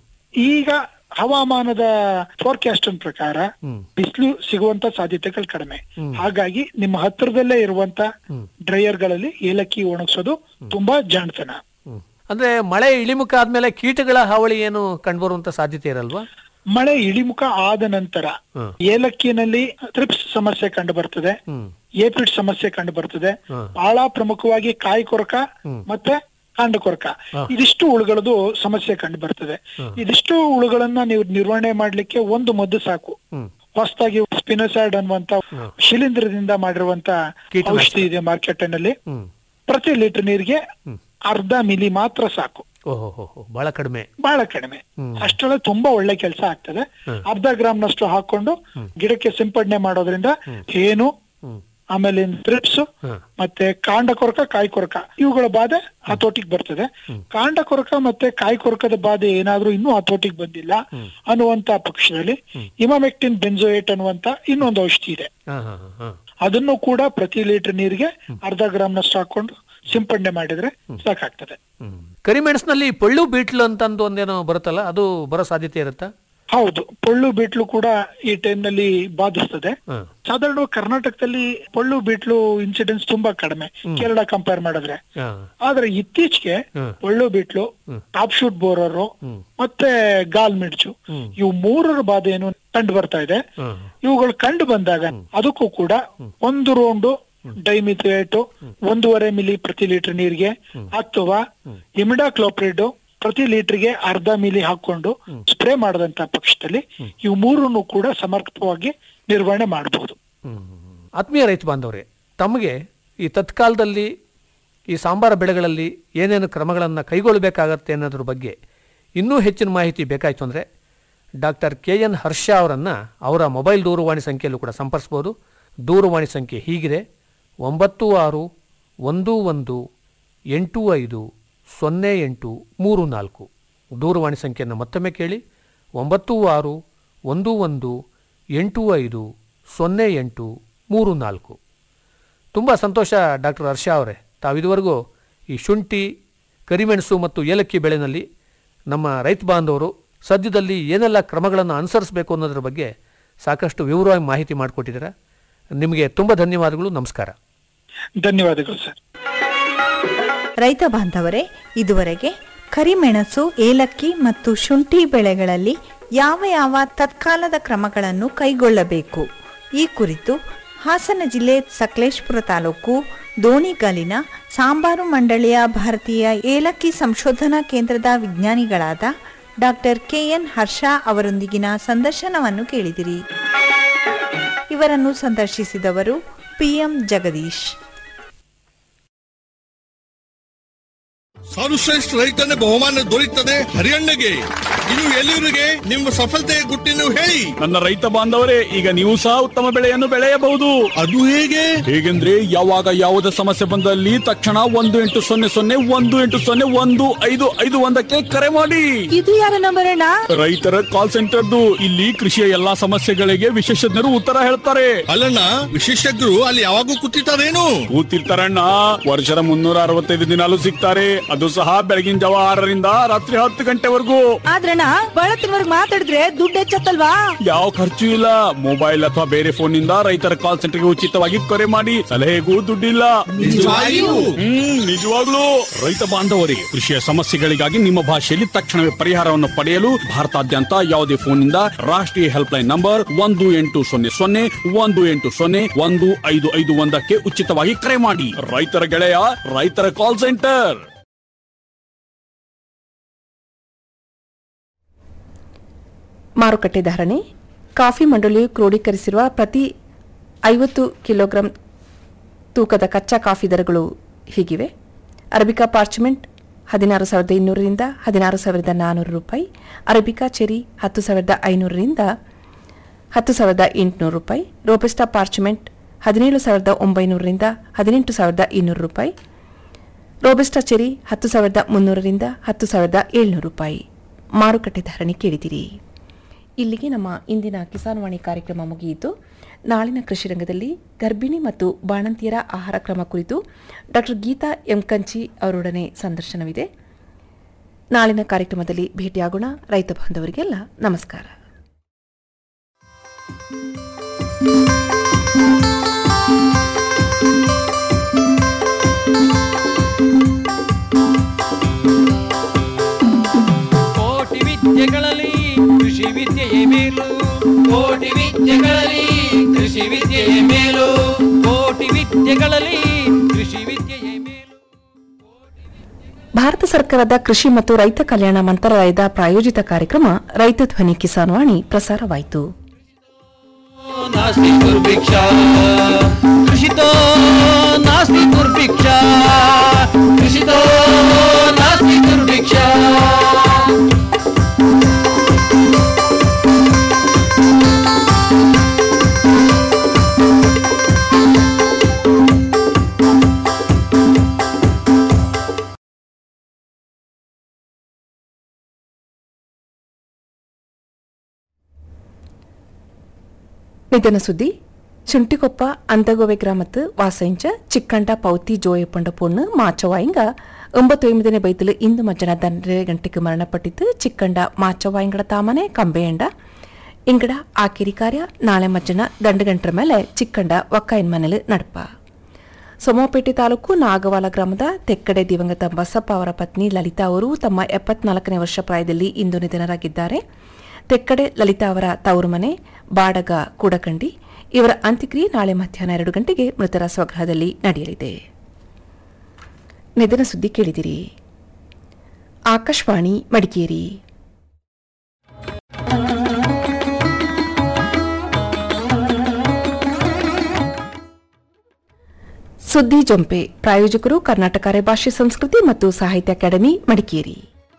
ಈಗ ಹವಾಮಾನದ ಫೋರ್ಕಾಸ್ಟ್ ಪ್ರಕಾರ ಬಿಸಿಲು ಸಿಗುವಂತ ಸಾಧ್ಯತೆಗಳು ಕಡಿಮೆ ಹಾಗಾಗಿ ನಿಮ್ಮ ಹತ್ರದಲ್ಲೇ ಇರುವಂತ ಡ್ರೈಯರ್ ಗಳಲ್ಲಿ ಏಲಕ್ಕಿ ಒಣಗಿಸೋದು ತುಂಬಾ ಜಾಣತನ ಹ್ಮ್. ಅಂದ್ರೆ ಮಳೆ ಇಳಿಮುಖ ಆದ್ಮೇಲೆ ಕೀಟಗಳ ಹಾವಳಿ ಏನು ಕಂಡುಬರುವಂತ ಸಾಧ್ಯತೆ ಇರಲ್ವಾ ಮಳೆ ಇಳಿಮುಖ ಆದ ನಂತರ ಹ್ಮ್. ಏಲಕ್ಕಿನಲ್ಲಿ ಟ್ರಿಪ್ಸ್ ಸಮಸ್ಯೆ ಕಂಡು ಬರ್ತದೆ ಹ್ಮ್ ಏಪಿಡ್ ಸಮಸ್ಯೆ ಕಂಡು ಬರ್ತದೆ ಹ್ಮ್. ಬಹಳ ಪ್ರಮುಖವಾಗಿ ಕಾಯಿ ಕೊರಕ ಮತ್ತೆ ಕಾಂಡ ಕೊರಕ ಇದಿಷ್ಟು ಹುಳುಗಳದು ಸಮಸ್ಯೆ ಕಂಡು ಬರ್ತದೆ ಇದಿಷ್ಟು ಹುಳುಗಳನ್ನ ನೀವು ನಿರ್ವಹಣೆ ಮಾಡ್ಲಿಕ್ಕೆ ಒಂದು ಮದ್ದು ಸಾಕು ಹ್ಮ್ ಹೊಸದಾಗಿ ಸ್ಪಿನೋಸೈಡ್ ಅನ್ನುವಂತ ಶಿಲೀಂಧ್ರದಿಂದ ಮಾಡಿರುವಂತ ಕೀಟನಾಶಕ. ಔಷಧಿ ಇದೆ ಮಾರ್ಕೆಟ್ ನಲ್ಲಿ ಹ್ಮ್ ಪ್ರತಿ ಲೀಟರ್ ನೀರಿಗೆ ಅರ್ಧ ಮಿಲಿ ಮಾತ್ರ ಸಾಕು ಓಹೋ ಹೋ ಹೋ ಬಹಳ ಕಡಿಮೆ ಬಹಳ ಕಡಿಮೆ ಅಷ್ಟರಲ್ಲಿ ತುಂಬಾ ಒಳ್ಳೆ ಕೆಲಸ ಆಗ್ತದೆ ಅರ್ಧ ಗ್ರಾಮ್ ನಷ್ಟು ಹಾಕೊಂಡು ಗಿಡಕ್ಕೆ ಸಿಂಪಡಣೆ ಮಾಡೋದ್ರಿಂದ ಏನು ಆಮೇಲೆ ಟ್ರಿಪ್ಸ್ ಮತ್ತೆ ಕಾಂಡ ಕೊರಕ ಕಾಯಿ ಕೊರಕ ಇವುಗಳ ಬಾಧೆ ಹತೋಟಿಗೆ ಬರ್ತದೆ ಕಾಂಡ ಕೊರಕ ಮತ್ತೆ ಕಾಯಿ ಕೊರಕದ ಬಾಧೆ ಏನಾದ್ರೂ ಇನ್ನೂ ಹತೋಟಿಗೆ ಬಂದಿಲ್ಲ ಅನ್ನುವಂತ ಪಕ್ಷದಲ್ಲಿ ಇಮಾಮೆಕ್ಟಿನ್ ಬೆಂಜೋಯೇಟ್ ಅನ್ನುವಂತ ಇನ್ನೊಂದು ಔಷಧಿ ಇದೆ ಹಾ ಹಾ ಹಾ, ಹಾ ಅದನ್ನು ಕೂಡ ಪ್ರತಿ ಲೀಟರ್ ನೀರಿಗೆ ಅರ್ಧ ಗ್ರಾಮ್ ನಷ್ಟು ಹಾಕೊಂಡು ಸಿಂಪಡಣೆ ಮಾಡಿದ್ರೆ ಸಾಕಾಗ್ತದೆ ಹ್ಮ್. ಕರಿಮೆಣಸಿನಲ್ಲಿ ಪಳ್ಳು ಬೀಟ್ಲು ಅಂತಂದು ಒಂದೇನೋ ಬರುತ್ತಲ್ಲ ಅದು ಬರೋ ಸಾಧ್ಯತೆ ಇರುತ್ತಾ ಹೌದು ಪೊಳ್ಳು ಬೀಟ್ಲು ಕೂಡ ಈ ಟೈಮ್ ನಲ್ಲಿ ಬಾಧಿಸ್ತದೆ ಹ್ಮ್. ಸಾಧಾರಣ ಕರ್ನಾಟಕದಲ್ಲಿ ಪೊಳ್ಳು ಬೀಟ್ಲು ಇನ್ಸಿಡೆನ್ಸ್ ತುಂಬಾ ಕಡಿಮೆ ಕೇರಳ ಕಂಪೇರ್ ಮಾಡಿದ್ರೆ ಹಾ ಆದ್ರೆ ಇತ್ತೀಚೆಗೆ ಪೊಳ್ಳು ಬೀಟ್ಲು ಟಾಪ್ ಶೂಟ್ ಬೋರರು ಮತ್ತೆ ಗಾಲ್ ಮಿಡ್ಚು ಇವು ಮೂರರ ಬಾಧೆಯನ್ನು ಕಂಡು ಬರ್ತಾ ಇದೆ ಹ್ಮ್. ಇವುಗಳು ಕಂಡು ಬಂದಾಗ ಅದಕ್ಕೂ ಕೂಡ ಒಂದು ರೌಂಡು ಡೈಮಿಥೇಟ್ ಒಂದೂವರೆ ಮಿಲಿ ಪ್ರತಿ ಲೀಟರ್ ನೀರಿಗೆ ಅಥವಾ ಇಮಿಡಾಕ್ಲೋಪ್ರಿಡ್ ಪ್ರತಿ ಲೀಟರ್ಗೆ ಅರ್ಧ ಮಿಲಿ ಹಾಕೊಂಡು ಸ್ಪ್ರೇ ಮಾಡದಂತ ಪಕ್ಷದಲ್ಲಿ ಇವು ಮೂರನ್ನು ಕೂಡ ಸಮರ್ಪಕವಾಗಿ ನಿರ್ವಹಣೆ ಮಾಡಬಹುದು ಆತ್ಮೀಯ ರೈತ ಬಾಂಧವರೇ ತಮಗೆ ಈ ತತ್ಕಾಲದಲ್ಲಿ ಈ ಸಾಂಬಾರ ಬೆಳೆಗಳಲ್ಲಿ ಏನೇನು ಕ್ರಮಗಳನ್ನು ಕೈಗೊಳ್ಳಬೇಕಾಗತ್ತೆ ಅನ್ನೋದ್ರ ಬಗ್ಗೆ ಇನ್ನೂ ಹೆಚ್ಚಿನ ಮಾಹಿತಿ ಬೇಕಾಯಿತು ಅಂದರೆ ಡಾಕ್ಟರ್ ಕೆ ಎನ್ ಹರ್ಷ ಅವರನ್ನು ಅವರ ಮೊಬೈಲ್ ದೂರವಾಣಿ ಸಂಖ್ಯೆಯಲ್ಲೂ ಕೂಡ ಸಂಪರ್ಸ್ಬೋದು ದೂರವಾಣಿ ಸಂಖ್ಯೆ ಹೀಗಿದೆ ಒಂಬತ್ತು ಆರು ಒಂದು ಒಂದು ಎಂಟು ಐದು ಸೊನ್ನೆ ಎಂಟು ಮೂರು ನಾಲ್ಕು ದೂರವಾಣಿ ಸಂಖ್ಯೆಯನ್ನು ಮತ್ತೊಮ್ಮೆ ಕೇಳಿ ಒಂಬತ್ತು ಆರು ಒಂದು ಒಂದು ಎಂಟು ಐದು ಸೊನ್ನೆ ಎಂಟು ಮೂರು ನಾಲ್ಕು ತುಂಬ ಸಂತೋಷ ಡಾಕ್ಟರ್ ಹರ್ಷ ಅವರೇ ತಾವಿದುವರೆಗೂ ಈ ಶುಂಠಿ ಕರಿಮೆಣಸು ಮತ್ತು ಏಲಕ್ಕಿ ಬೆಳೆನಲ್ಲಿ ನಮ್ಮ ರೈತ ಬಾಂಧವರು ಸದ್ಯದಲ್ಲಿ ಏನೆಲ್ಲ ಕ್ರಮಗಳನ್ನು ಅನುಸರಿಸಬೇಕು ಅನ್ನೋದ್ರ ಬಗ್ಗೆ ಸಾಕಷ್ಟು ವಿವರವಾಗಿ ಮಾಹಿತಿ ಮಾಡಿಕೊಟ್ಟಿದ್ದೀರಾ ನಿಮಗೆ ತುಂಬ ಧನ್ಯವಾದಗಳು ನಮಸ್ಕಾರ ಧನ್ಯವಾದಗಳು ಸರ್ ರೈತ ಬಾಂಧವರೇ ಇದುವರೆಗೆ ಕರಿಮೆಣಸು ಏಲಕ್ಕಿ ಮತ್ತು ಶುಂಠಿ ಬೆಳೆಗಳಲ್ಲಿ ಯಾವ ಯಾವ ತತ್ಕಾಲದ ಕ್ರಮಗಳನ್ನು ಕೈಗೊಳ್ಳಬೇಕು ಈ ಕುರಿತು ಹಾಸನ ಜಿಲ್ಲೆ ಸಕಲೇಶ್ಪುರ ತಾಲೂಕು ದೋಣಿಗಲಿನ ಸಾಂಬಾರು ಮಂಡಳಿಯ ಭಾರತೀಯ ಏಲಕ್ಕಿ ಸಂಶೋಧನಾ ಕೇಂದ್ರದ ವಿಜ್ಞಾನಿಗಳಾದ ಡಾಕ್ಟರ್ ಕೆಎನ್ ಹರ್ಷ ಅವರೊಂದಿಗಿನ ಸಂದರ್ಶನವನ್ನು ಕೇಳಿದಿರಿ ಇವರನ್ನು ಸಂದರ್ಶಿಸಿದವರು ಪಿಎಂ ಜಗದೀಶ್ ಸರ್ವಶ್ರೇಷ್ಠ ರೈತನ ಬಹುಮಾನ ದೊರೆಯುತ್ತದೆ ಹರಿಯಣ್ಣಗೆ ಇನ್ನು ಎಲ್ಲಿವರಿಗೆ ನಿಮ್ಮ ಸಫಲತೆಯ ಗುಟ್ಟಿನ ಹೇಳಿ ನನ್ನ ರೈತ ಬಾಂಧವರೇ ಈಗ ನೀವು ಸಹ ಉತ್ತಮ ಬೆಳೆಯನ್ನು ಬೆಳೆಯಬಹುದು ಅದು ಹೇಗೆ ಹೇಗೆಂದ್ರೆ ಯಾವಾಗ ಯಾವುದೇ ಸಮಸ್ಯೆ ಬಂದಲ್ಲಿ ತಕ್ಷಣ ಒಂದು ಎಂಟು ಸೊನ್ನೆ ಸೊನ್ನೆ ಒಂದು ಎಂಟು ಸೊನ್ನೆ ಒಂದು ಐದು ಐದು ಒಂದಕ್ಕೆ ಕರೆ ಮಾಡಿ ಇದು ಯಾರ ನಂಬರ್ ಅಣ್ಣ ರೈತರ ಕಾಲ್ ಸೆಂಟರ್ದು ಇಲ್ಲಿ ಕೃಷಿಯ ಎಲ್ಲಾ ಸಮಸ್ಯೆಗಳಿಗೆ ವಿಶೇಷಜ್ಞರು ಉತ್ತರ ಹೇಳ್ತಾರೆ ಅಲ್ಲಣ್ಣ ವಿಶೇಷಜ್ಞರು ಅಲ್ಲಿ ಯಾವಾಗೂ ಕೂತಿರ್ತಾರೇನು ಕೂತಿರ್ತಾರಣ್ಣ ವರ್ಷದ ಮುನ್ನೂರ ಅರವತ್ತೈದು ದಿನಾಲು ಸಿಗ್ತಾರೆ ಅದು ಸಹ ಬೆಳಗಿನ ಜಾವ ಆರರಿಂದ ರಾತ್ರಿ ಹತ್ತು ಗಂಟೆವರೆಗೂ ಆದ್ರಣ್ಣ ಬಳತ್ತಿನವರ್ಗ್ ಮಾತಾಡಿದ್ರೆ ದುಡ್ಡು ಹೆಚ್ಚತ್ತಲ್ವಾ ಯಾವ ಖರ್ಚು ಇಲ್ಲ ಮೊಬೈಲ್ ಅಥವಾ ಬೇರೆ ಫೋನ್ ನಿಂದ ರೈತರ ಕಾಲ್ ಸೆಂಟರ್ಗೆ ಉಚಿತವಾಗಿ ಕರೆ ಮಾಡಿ ಸಲಹೆಗೂ ದುಡ್ಡಿಲ್ಲ ನಿಜವಾಗಿಯೂ? ಹ್ಮ್ ನಿಜವಾಗ್ಲೂ ರೈತ ಬಾಂಧವರೇ ಕೃಷಿಯ ಸಮಸ್ಯೆಗಳಿಗಾಗಿ ನಿಮ್ಮ ಭಾಷೆಯಲ್ಲಿ ತಕ್ಷಣವೇ ಪರಿಹಾರವನ್ನು ಪಡೆಯಲು ಭಾರತಾದ್ಯಂತ ಯಾವುದೇ ಫೋನ್ ನಿಂದ ರಾಷ್ಟ್ರೀಯ ಹೆಲ್ಪ್ ಲೈನ್ ನಂಬರ್ ಒಂದು ಎಂಟು ಸೊನ್ನೆ ಸೊನ್ನೆ ಒಂದು ಎಂಟು ಸೊನ್ನೆ ಒಂದು ಐದು ಐದು ಒಂದಕ್ಕೆ ಉಚಿತವಾಗಿ ಕರೆ ಮಾಡಿ ರೈತರ ಗೆಳೆಯ ರೈತರ ಕಾಲ್ ಸೆಂಟರ್ ಮಾರುಕಟ್ಟೆ ಧಾರಣೆ ಕಾಫಿ ಮಂಡಳಿಯು ಕ್ರೋಢೀಕರಿಸಿರುವ ಪ್ರತಿ ಐವತ್ತು ಕಿಲೋಗ್ರಾಂ ತೂಕದ ಕಚ್ಚಾ ಕಾಫಿ ದರಗಳು ಹೀಗಿವೆ ಅರಬಿಕಾ ಪಾರ್ಚ್ಮೆಂಟ್ ಹದಿನಾರು ಸಾವಿರದ ಇನ್ನೂರರಿಂದ ಹದಿನಾರು ಸಾವಿರದ ನಾನ್ನೂರು ರೂಪಾಯಿ ಅರಬಿಕಾ ಚೆರಿ ಹತ್ತು ಸಾವಿರದ ಐನೂರರಿಂದ ಹತ್ತು ಸಾವಿರದ ಎಂಟುನೂರು ರೂಪಾಯಿ ರೋಬೆಸ್ಟಾ ಪಾರ್ಚ್ಮೆಂಟ್ ಹದಿನೇಳು ಸಾವಿರದ ಒಂಬೈನೂರರಿಂದ ಹದಿನೆಂಟು ಸಾವಿರದ ಇನ್ನೂರು ರೂಪಾಯಿ ರೋಬೆಸ್ಟಾ ಚೆರಿ ಹತ್ತು ಸಾವಿರದ ಮುನ್ನೂರರಿಂದ ಹತ್ತು ಸಾವಿರದ ಏಳ್ನೂರು ರೂಪಾಯಿ ಮಾರುಕಟ್ಟೆ ಧಾರಣೆ ಕೇಳಿದಿರಿ ಇಲ್ಲಿಗೆ ನಮ್ಮ ಇಂದಿನ ಕಿಸಾನ್ ವಾಣಿ ಕಾರ್ಯಕ್ರಮ ಮುಗಿಯಿತು ನಾಳಿನ ಕೃಷಿ ರಂಗದಲ್ಲಿ ಗರ್ಭಿಣಿ ಮತ್ತು ಬಾಣಂತಿಯರ ಆಹಾರ ಕ್ರಮ ಕುರಿತು ಡಾಕ್ಟರ್ ಗೀತಾ ಎಂ ಕಂಚಿ ಅವರೊಡನೆ ಸಂದರ್ಶನವಿದೆ ನಾಳಿನ ಕಾರ್ಯಕ್ರಮದಲ್ಲಿ ಭೇಟಿಯಾಗೋಣ ರೈತ ಬಾಂಧವರಿಗೆಲ್ಲ ನಮಸ್ಕಾರ ಕೋಟಿ ವಿದ್ಯೆಗಳಲ್ಲಿ ಕೃಷಿ ವಿದ್ಯೆಯೇ ಮೇಲು ಕೋಟಿ ವಿದ್ಯೆಗಳಲ್ಲಿ ಕೃಷಿ ವಿದ್ಯೆಯೇ ಮೇಲು ಕೋಟಿ ವಿದ್ಯೆಗಳಲ್ಲಿ ಕೃಷಿ ವಿದ್ಯೆಯೇ ಮೇಲು ಭಾರತ ಸರ್ಕಾರದ ಕೃಷಿ ಮತ್ತು ರೈತ ಕಲ್ಯಾಣ ಮಂತ್ರಾಲಯದ ಪ್ರಾಯೋಜಿತ ಕಾರ್ಯಕ್ರಮ ರೈತ ಧ್ವನಿ ಕಿಸಾನ್ ವಾಣಿ ಪ್ರಸಾರವಾಯಿತು ನಾಸ್ತಿ ದುರ್ಭಿಕ್ಷ ಕೃಷಿತೋ ನಾಸ್ತಿ ದುರ್ಭಿಕ್ಷ ಕೃಷಿತೋ ನಾಸ್ತಿ ದುರ್ಭಿಕ್ಷ ನಿಧನ ಸುದ್ದಿ ಶುಂಟಿಕೊಪ್ಪ ಅಂತಗೋವೆ ಗ್ರಾಮத்து ವಾಸಂಚ ಚಿಕ್ಕಂಡ ಪೌತಿ ಜೋಯಪಂಡ பொண்ணு ಮಾಚವಾಯಿಂಗ ಒಂಬತ್ತು ಎನಿಮಿದನೇ ಬೈತಲು ಇಂದು ಮಧ್ಯಾಹ್ನ ದಂಡ್ರೆ ಗಂಟೆಗೆ ಮರಣಪಟ್ಟಿದ್ದು ಚಿಕ್ಕಂಡ ಮಾಚವಾಯಿಂಗಡ ತಾಮನೆ ಕಂಬೆಯಂಡ ಇಂಗಡ ಆಕಿರಿ ಕಾರ್ಯ ನಾಳೆ ಮಧ್ಯಾಹ್ನ ದಂಡು ಗಂಟರ ಮೇಲೆ ಚಿಕ್ಕಂಡ ಒಕ್ಕಾಯಿನ ಮನೇಲಿ ನಡಪ ಸೋಮಪೇಟೆ ತಾಲೂಕು ನಾಗವಾಲ ಗ್ರಾಮದ ತೆಕ್ಕಡೆ ದಿವಂಗತ ಬಸಪ್ಪ ಅವರ ಪತ್ನಿ ಲಲಿತಾ ಅವರು ತಮ್ಮ ಎಪ್ಪತ್ನಾಲ್ಕನೇ ವರ್ಷ ಪ್ರಾಯದಲ್ಲಿ ಇಂದು ನಿಧನರಾಗಿದ್ದಾರೆ ತೆಕ್ಕಡೆ ಲಲಿತಾ ಅವರ ತವರು ಮನೆ ಬಾಡಗ ಕೂಡಕಂಡಿ ಇವರ ಅಂತ್ಯಕ್ರಿಯೆ ನಾಳೆ ಮಧ್ಯಾಹ್ನ ಎರಡು ಗಂಟೆಗೆ ಮೃತರ ಸ್ವಗೃಹದಲ್ಲಿ ನಡೆಯಲಿದೆ ನಿಧನ ಸುದ್ದಿ ಕೇಳಿದಿರಿ ಆಕಾಶವಾಣಿ ಮಡಿಕೇರಿ ಸುದ್ದಿ ಜೊಂಪೆ ಪ್ರಾಯೋಜಕರು ಕರ್ನಾಟಕ ಅರೆಭಾಷೆ ಸಂಸ್ಕೃತಿ ಮತ್ತು ಸಾಹಿತ್ಯ ಅಕಾಡೆಮಿ ಮಡಿಕೇರಿ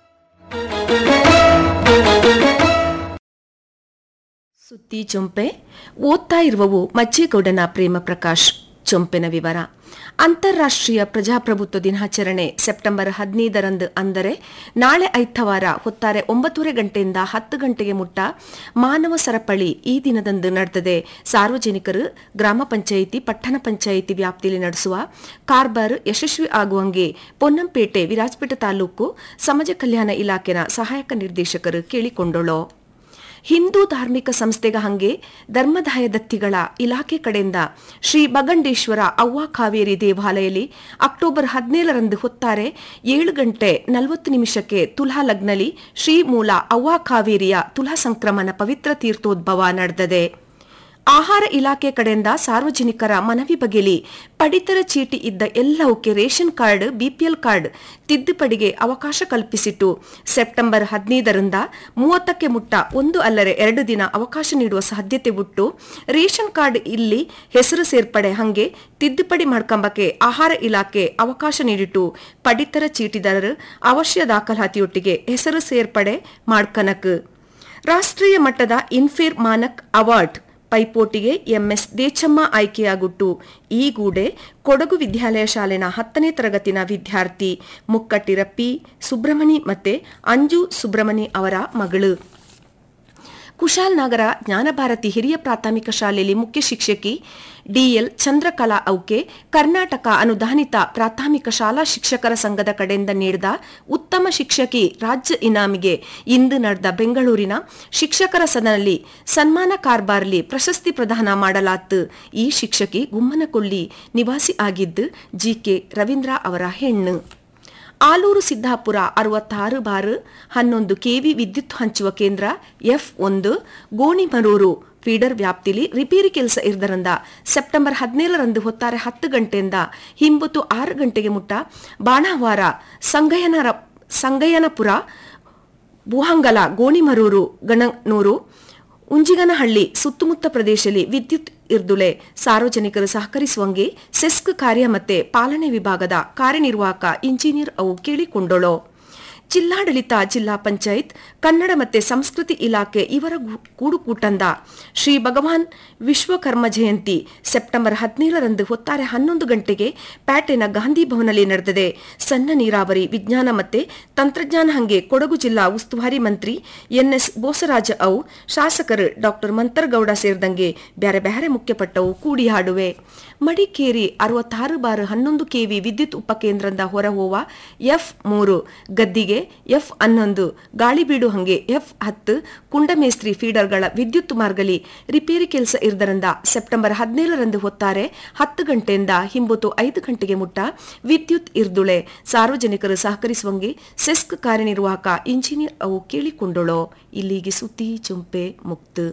ಸುದ್ದಿ ಚೊಂಪೆ ಓದ್ತಾ ಇರುವವು ಮಜ್ಜೇಗೌಡನ ಪ್ರೇಮ ಪ್ರಕಾಶ್ ಚೊಂಪೆನ ವಿವರ ಅಂತಾರಾಷ್ಟ್ರೀಯ ಪ್ರಜಾಪ್ರಭುತ್ವ ದಿನಾಚರಣೆ ಸೆಪ್ಟೆಂಬರ್ ಹದಿನೈದರಂದು ಅಂದರೆ ನಾಳೆ ಐತವಾರ ಹೊತ್ತಾರೆ ಒಂಬತ್ತೂವರೆ ಗಂಟೆಯಿಂದ ಹತ್ತು ಗಂಟೆಗೆ ಮುಟ್ಟ ಮಾನವ ಸರಪಳಿ ಈ ದಿನದಂದು ನಡೆದದೆ ಸಾರ್ವಜನಿಕರು ಗ್ರಾಮ ಪಂಚಾಯಿತಿ ಪಟ್ಟಣ ಪಂಚಾಯಿತಿ ವ್ಯಾಪ್ತಿಯಲ್ಲಿ ನಡೆಸುವ ಕಾರ್ಬಾರ್ ಯಶಸ್ವಿ ಆಗುವಂಗೆ ಪೊನ್ನಂಪೇಟೆ ವಿರಾಜಪೇಟೆ ತಾಲೂಕು ಸಮಾಜ ಕಲ್ಯಾಣ ಇಲಾಖೆನ ಸಹಾಯಕ ನಿರ್ದೇಶಕರು ಕೇಳಿಕೊಂಡಳು ಹಿಂದೂ ಧಾರ್ಮಿಕ ಸಂಸ್ಥೆಗ ಹಂಗೆ ಧರ್ಮದಾಯ ದತ್ತಿಗಳ ಇಲಾಖೆ ಕಡೆಯಿಂದ ಶ್ರೀ ಬಗಂಡೇಶ್ವರ ಅವ್ವ ಕಾವೇರಿ ದೇವಾಲಯಲ್ಲಿ ಅಕ್ಟೋಬರ್ ಹದಿನೇಳರಂದು ಹೊತ್ತಾರೆ ಏಳು ಗಂಟೆ ನಲವತ್ತು ನಿಮಿಷಕ್ಕೆ ತುಲಾ ಲಗ್ನಲಿ ಶ್ರೀ ಮೂಲ ಅವ್ವ ಕಾವೇರಿಯ ತುಲಾ ಸಂಕ್ರಮಣ ಪವಿತ್ರ ತೀರ್ಥೋದ್ಭವ ನಡೆದದೆ ಆಹಾರ ಇಲಾಖೆ ಕಡೆಯಿಂದ ಸಾರ್ವಜನಿಕರ ಮನವಿ ಬಗೆಲಿ ಪಡಿತರ ಚೀಟಿ ಇದ್ದ ಎಲ್ಲವಕ್ಕೆ ರೇಷನ್ ಕಾರ್ಡ್ ಬಿಪಿಎಲ್ ಕಾರ್ಡ್ ತಿದ್ದುಪಡಿಗೆ ಅವಕಾಶ ಕಲ್ಪಿಸಿಟ್ಟು ಸೆಪ್ಟೆಂಬರ್ ಹದಿನೈದರಿಂದ ಮೂವತ್ತಕ್ಕೆ ಮುಟ್ಟ ಒಂದು ಅಲ್ಲರೆ ಎರಡು ದಿನ ಅವಕಾಶ ನೀಡುವ ಸಾಧ್ಯತೆ ಉಟ್ಟು ರೇಷನ್ ಕಾರ್ಡ್ ಇಲ್ಲಿ ಹೆಸರು ಸೇರ್ಪಡೆ ಹಂಗೆ ತಿದ್ದುಪಡಿ ಮಾಡ್ಕೊಂಬಕ್ಕೆ ಆಹಾರ ಇಲಾಖೆ ಅವಕಾಶ ನೀಡಿಟ್ಟು ಪಡಿತರ ಚೀಟಿದಾರರು ಅವಶ್ಯ ದಾಖಲಾತಿಯೊಟ್ಟಿಗೆ ಹೆಸರು ಸೇರ್ಪಡೆ ಮಾಡ್ಕನಕ್ ರಾಷ್ಟ್ರೀಯ ಮಟ್ಟದ ಇನ್ಫೇರ್ ಮಾನಕ್ ಅವಾರ್ಡ್ ಪೈಪೋಟಿಗೆ ಎಂಎಸ್ ದೇಚಮ್ಮ ಆಯ್ಕೆಯಾಗುಟ್ಟು ಈ ಗೂಡೆ ಕೊಡಗು ವಿದ್ಯಾಲಯ ಶಾಲೆನ ಹತ್ತನೇ ತರಗತಿನ ವಿದ್ಯಾರ್ಥಿ ಮುಕ್ಕಟ್ಟಿರ ಪಿ ಸುಬ್ರಮಣಿ ಮತ್ತೆ ಅಂಜು ಸುಬ್ರಮಣಿ ಅವರ ಮಗಳು ಕುಶಾಲ್ನಗರ ಜ್ಞಾನಭಾರತಿ ಹಿರಿಯ ಪ್ರಾಥಮಿಕ ಶಾಲೆಯಲ್ಲಿ ಮುಖ್ಯ ಶಿಕ್ಷಕಿ ಡಿಎಲ್ ಚಂದ್ರಕಲಾ ಔಕೆ ಕರ್ನಾಟಕ ಅನುದಾನಿತ ಪ್ರಾಥಮಿಕ ಶಾಲಾ ಶಿಕ್ಷಕರ ಸಂಘದ ಕಡೆಯಿಂದ ನೀಡಿದ ಉತ್ತಮ ಶಿಕ್ಷಕಿ ರಾಜ್ಯ ಇನಾಮಿಗೆ ಇಂದು ನಡೆದ ಬೆಂಗಳೂರಿನ ಶಿಕ್ಷಕರ ಸದನಲ್ಲಿ ಸನ್ಮಾನ ಕಾರ್ಬಾರ್ಲಿ ಪ್ರಶಸ್ತಿ ಪ್ರದಾನ ಮಾಡಲಾತು ಈ ಶಿಕ್ಷಕಿ ಗುಮ್ಮನಕೊಲ್ಲಿ ನಿವಾಸಿ ಆಗಿದ್ದು ಜಿಕೆ ರವೀಂದ್ರ ಅವರ ಹೆಣ್ಣು ಆಲೂರು ಸಿದ್ದಾಪುರ ಅರವತ್ತಾರು ಬಾರ್ ಹನ್ನೊಂದು ಕೆವಿ ವಿದ್ಯುತ್ ಹಂಚುವ ಕೇಂದ್ರ ಎಫ್ ಒಂದು ಗೋಣಿಮರೂರು ಫೀಡರ್ ವ್ಯಾಪ್ತಿಲಿ ರಿಪೇರಿ ಕೆಲಸ ಇರದರಿಂದ ಸೆಪ್ಟೆಂಬರ್ ಹದಿನೇಳರಂದು ಹೊತ್ತಾರೆ ಹತ್ತು ಗಂಟೆಯಿಂದ ಹಿಂಬತ್ತು ಆರು ಗಂಟೆಗೆ ಮುಟ್ಟ ಬಾಣಾವಾರ ಸಂಗಯನರ ಸಂಗಯ್ಯನಪುರ ಬುಹಂಗಲ ಗೋಣಿಮರೂರು ಗಣನೂರು ಉಂಜಿಗನಹಳ್ಳಿ ಸುತ್ತಮುತ್ತ ಪ್ರದೇಶದಲ್ಲಿ ವಿದ್ಯುತ್ ಇರ್ದುಲೆ ಸಾರ್ವಜನಿಕರು ಸಹಕರಿಸುವಂಗೆ ಸೆಸ್ಕ್ ಕಾರ್ಯ ಮತ್ತೆ ಪಾಲನೆ ವಿಭಾಗದ ಕಾರ್ಯನಿರ್ವಾಹಕ ಇಂಜಿನಿಯರ್ ಅವು ಕೇಳಿಕೊಂಡಳು ಜಿಲ್ಲಾಡಳಿತ ಜಿಲ್ಲಾ ಪಂಚಾಯತ್ ಕನ್ನಡ ಮತ್ತೆ ಸಂಸ್ಕೃತಿ ಇಲಾಖೆ ಇವರ ಗು- ಕೂಡುಕೂಟಂದ ಶ್ರೀ ಭಗವಾನ್ ವಿಶ್ವಕರ್ಮ ಜಯಂತಿ ಸೆಪ್ಟೆಂಬರ್ ಹದಿನೇಳರಂದು ಹೊತ್ತಾರೆ ಹನ್ನೊಂದು ಗಂಟೆಗೆ ಪ್ಯಾಟೆನ ಗಾಂಧಿ ಭವನಲ್ಲಿ ನಡೆದಿದೆ ಸಣ್ಣ ನೀರಾವರಿ ವಿಜ್ಞಾನ ಮತ್ತೆ ತಂತ್ರಜ್ಞಾನ ಹಂಗೆ ಕೊಡಗು ಜಿಲ್ಲಾ ಉಸ್ತುವಾರಿ ಮಂತ್ರಿ ಎನ್ಎಸ್ ಬೋಸರಾಜ ಅವು ಶಾಸಕರು ಡಾಕ್ಟರ್ ಮಂತರ್ಗೌಡ ಸೇರಿದಂಗೆ ಬ್ಯಾರೆ ಬ್ಯಾರೆ ಮುಖ್ಯಪಟ್ಟವು ಕೂಡಿ ಹಾಡುವೆ ಮಡಿಕೇರಿ ಅರವತ್ತಾರು ಬಾರ್ ಹನ್ನೊಂದು ಕೆವಿ ವಿದ್ಯುತ್ ಉಪಕೇಂದ್ರದ ಹೊರಹೋವ ಎಫ್ ಮೂರು ಗದ್ದಿಗೆ ಎಫ್ ಹನ್ನೊಂದು ಗಾಳಿಬೀಡು ಹಂಗೆ ಎಫ್ ಹತ್ತು ಕುಂಡಮೇಸ್ತ್ರಿ ಫೀಡರ್ಗಳ ವಿದ್ಯುತ್ ಮಾರ್ಗಲಿ ರಿಪೇರಿ ಕೆಲಸ ಇರದರಿಂದ ಸೆಪ್ಟೆಂಬರ್ ಹದಿನೇಳರಂದು ಹೊತ್ತಾರೆ ಹತ್ತು ಗಂಟೆಯಿಂದ ಹಿಂಬತ್ತು ಐದು ಗಂಟೆಗೆ ಮುಟ್ಟ ವಿದ್ಯುತ್ ಇರ್ದುಳೆ ಸಾರ್ವಜನಿಕರು ಸಹಕರಿಸುವಂಗೆ ಸೆಸ್ಕ್ ಕಾರ್ಯನಿರ್ವಾಹಕ ಇಂಜಿನಿಯರ್ ಅವು ಕೇಳಿಕೊಂಡಳೋ ಇಲ್ಲಿಗೆ ಸುದ್ದಿ ಚುಂಪೆ ಮುಕ್ತು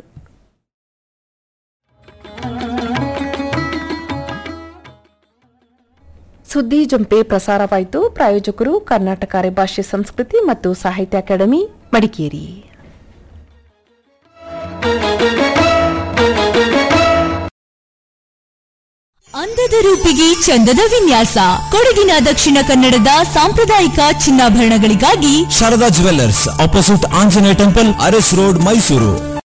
ಸುದ್ದಿ ಜೊಂಪೆ ಪ್ರಸಾರವಾಯಿತು ಪ್ರಾಯೋಜಕರು ಕರ್ನಾಟಕ ಅರೆಭಾಷೆ ಸಂಸ್ಕೃತಿ ಮತ್ತು ಸಾಹಿತ್ಯ ಅಕಾಡೆಮಿ ಮಡಿಕೇರಿ ಅಂದದ ರೂಪಿಗೆ ಚಂದದ ವಿನ್ಯಾಸ ಕೊಡಗಿನ ದಕ್ಷಿಣ ಕನ್ನಡದ ಸಾಂಪ್ರದಾಯಿಕ ಚಿನ್ನಾಭರಣಗಳಿಗಾಗಿ Sharada jewellers opposite Anjaneya temple Aras road Mysuru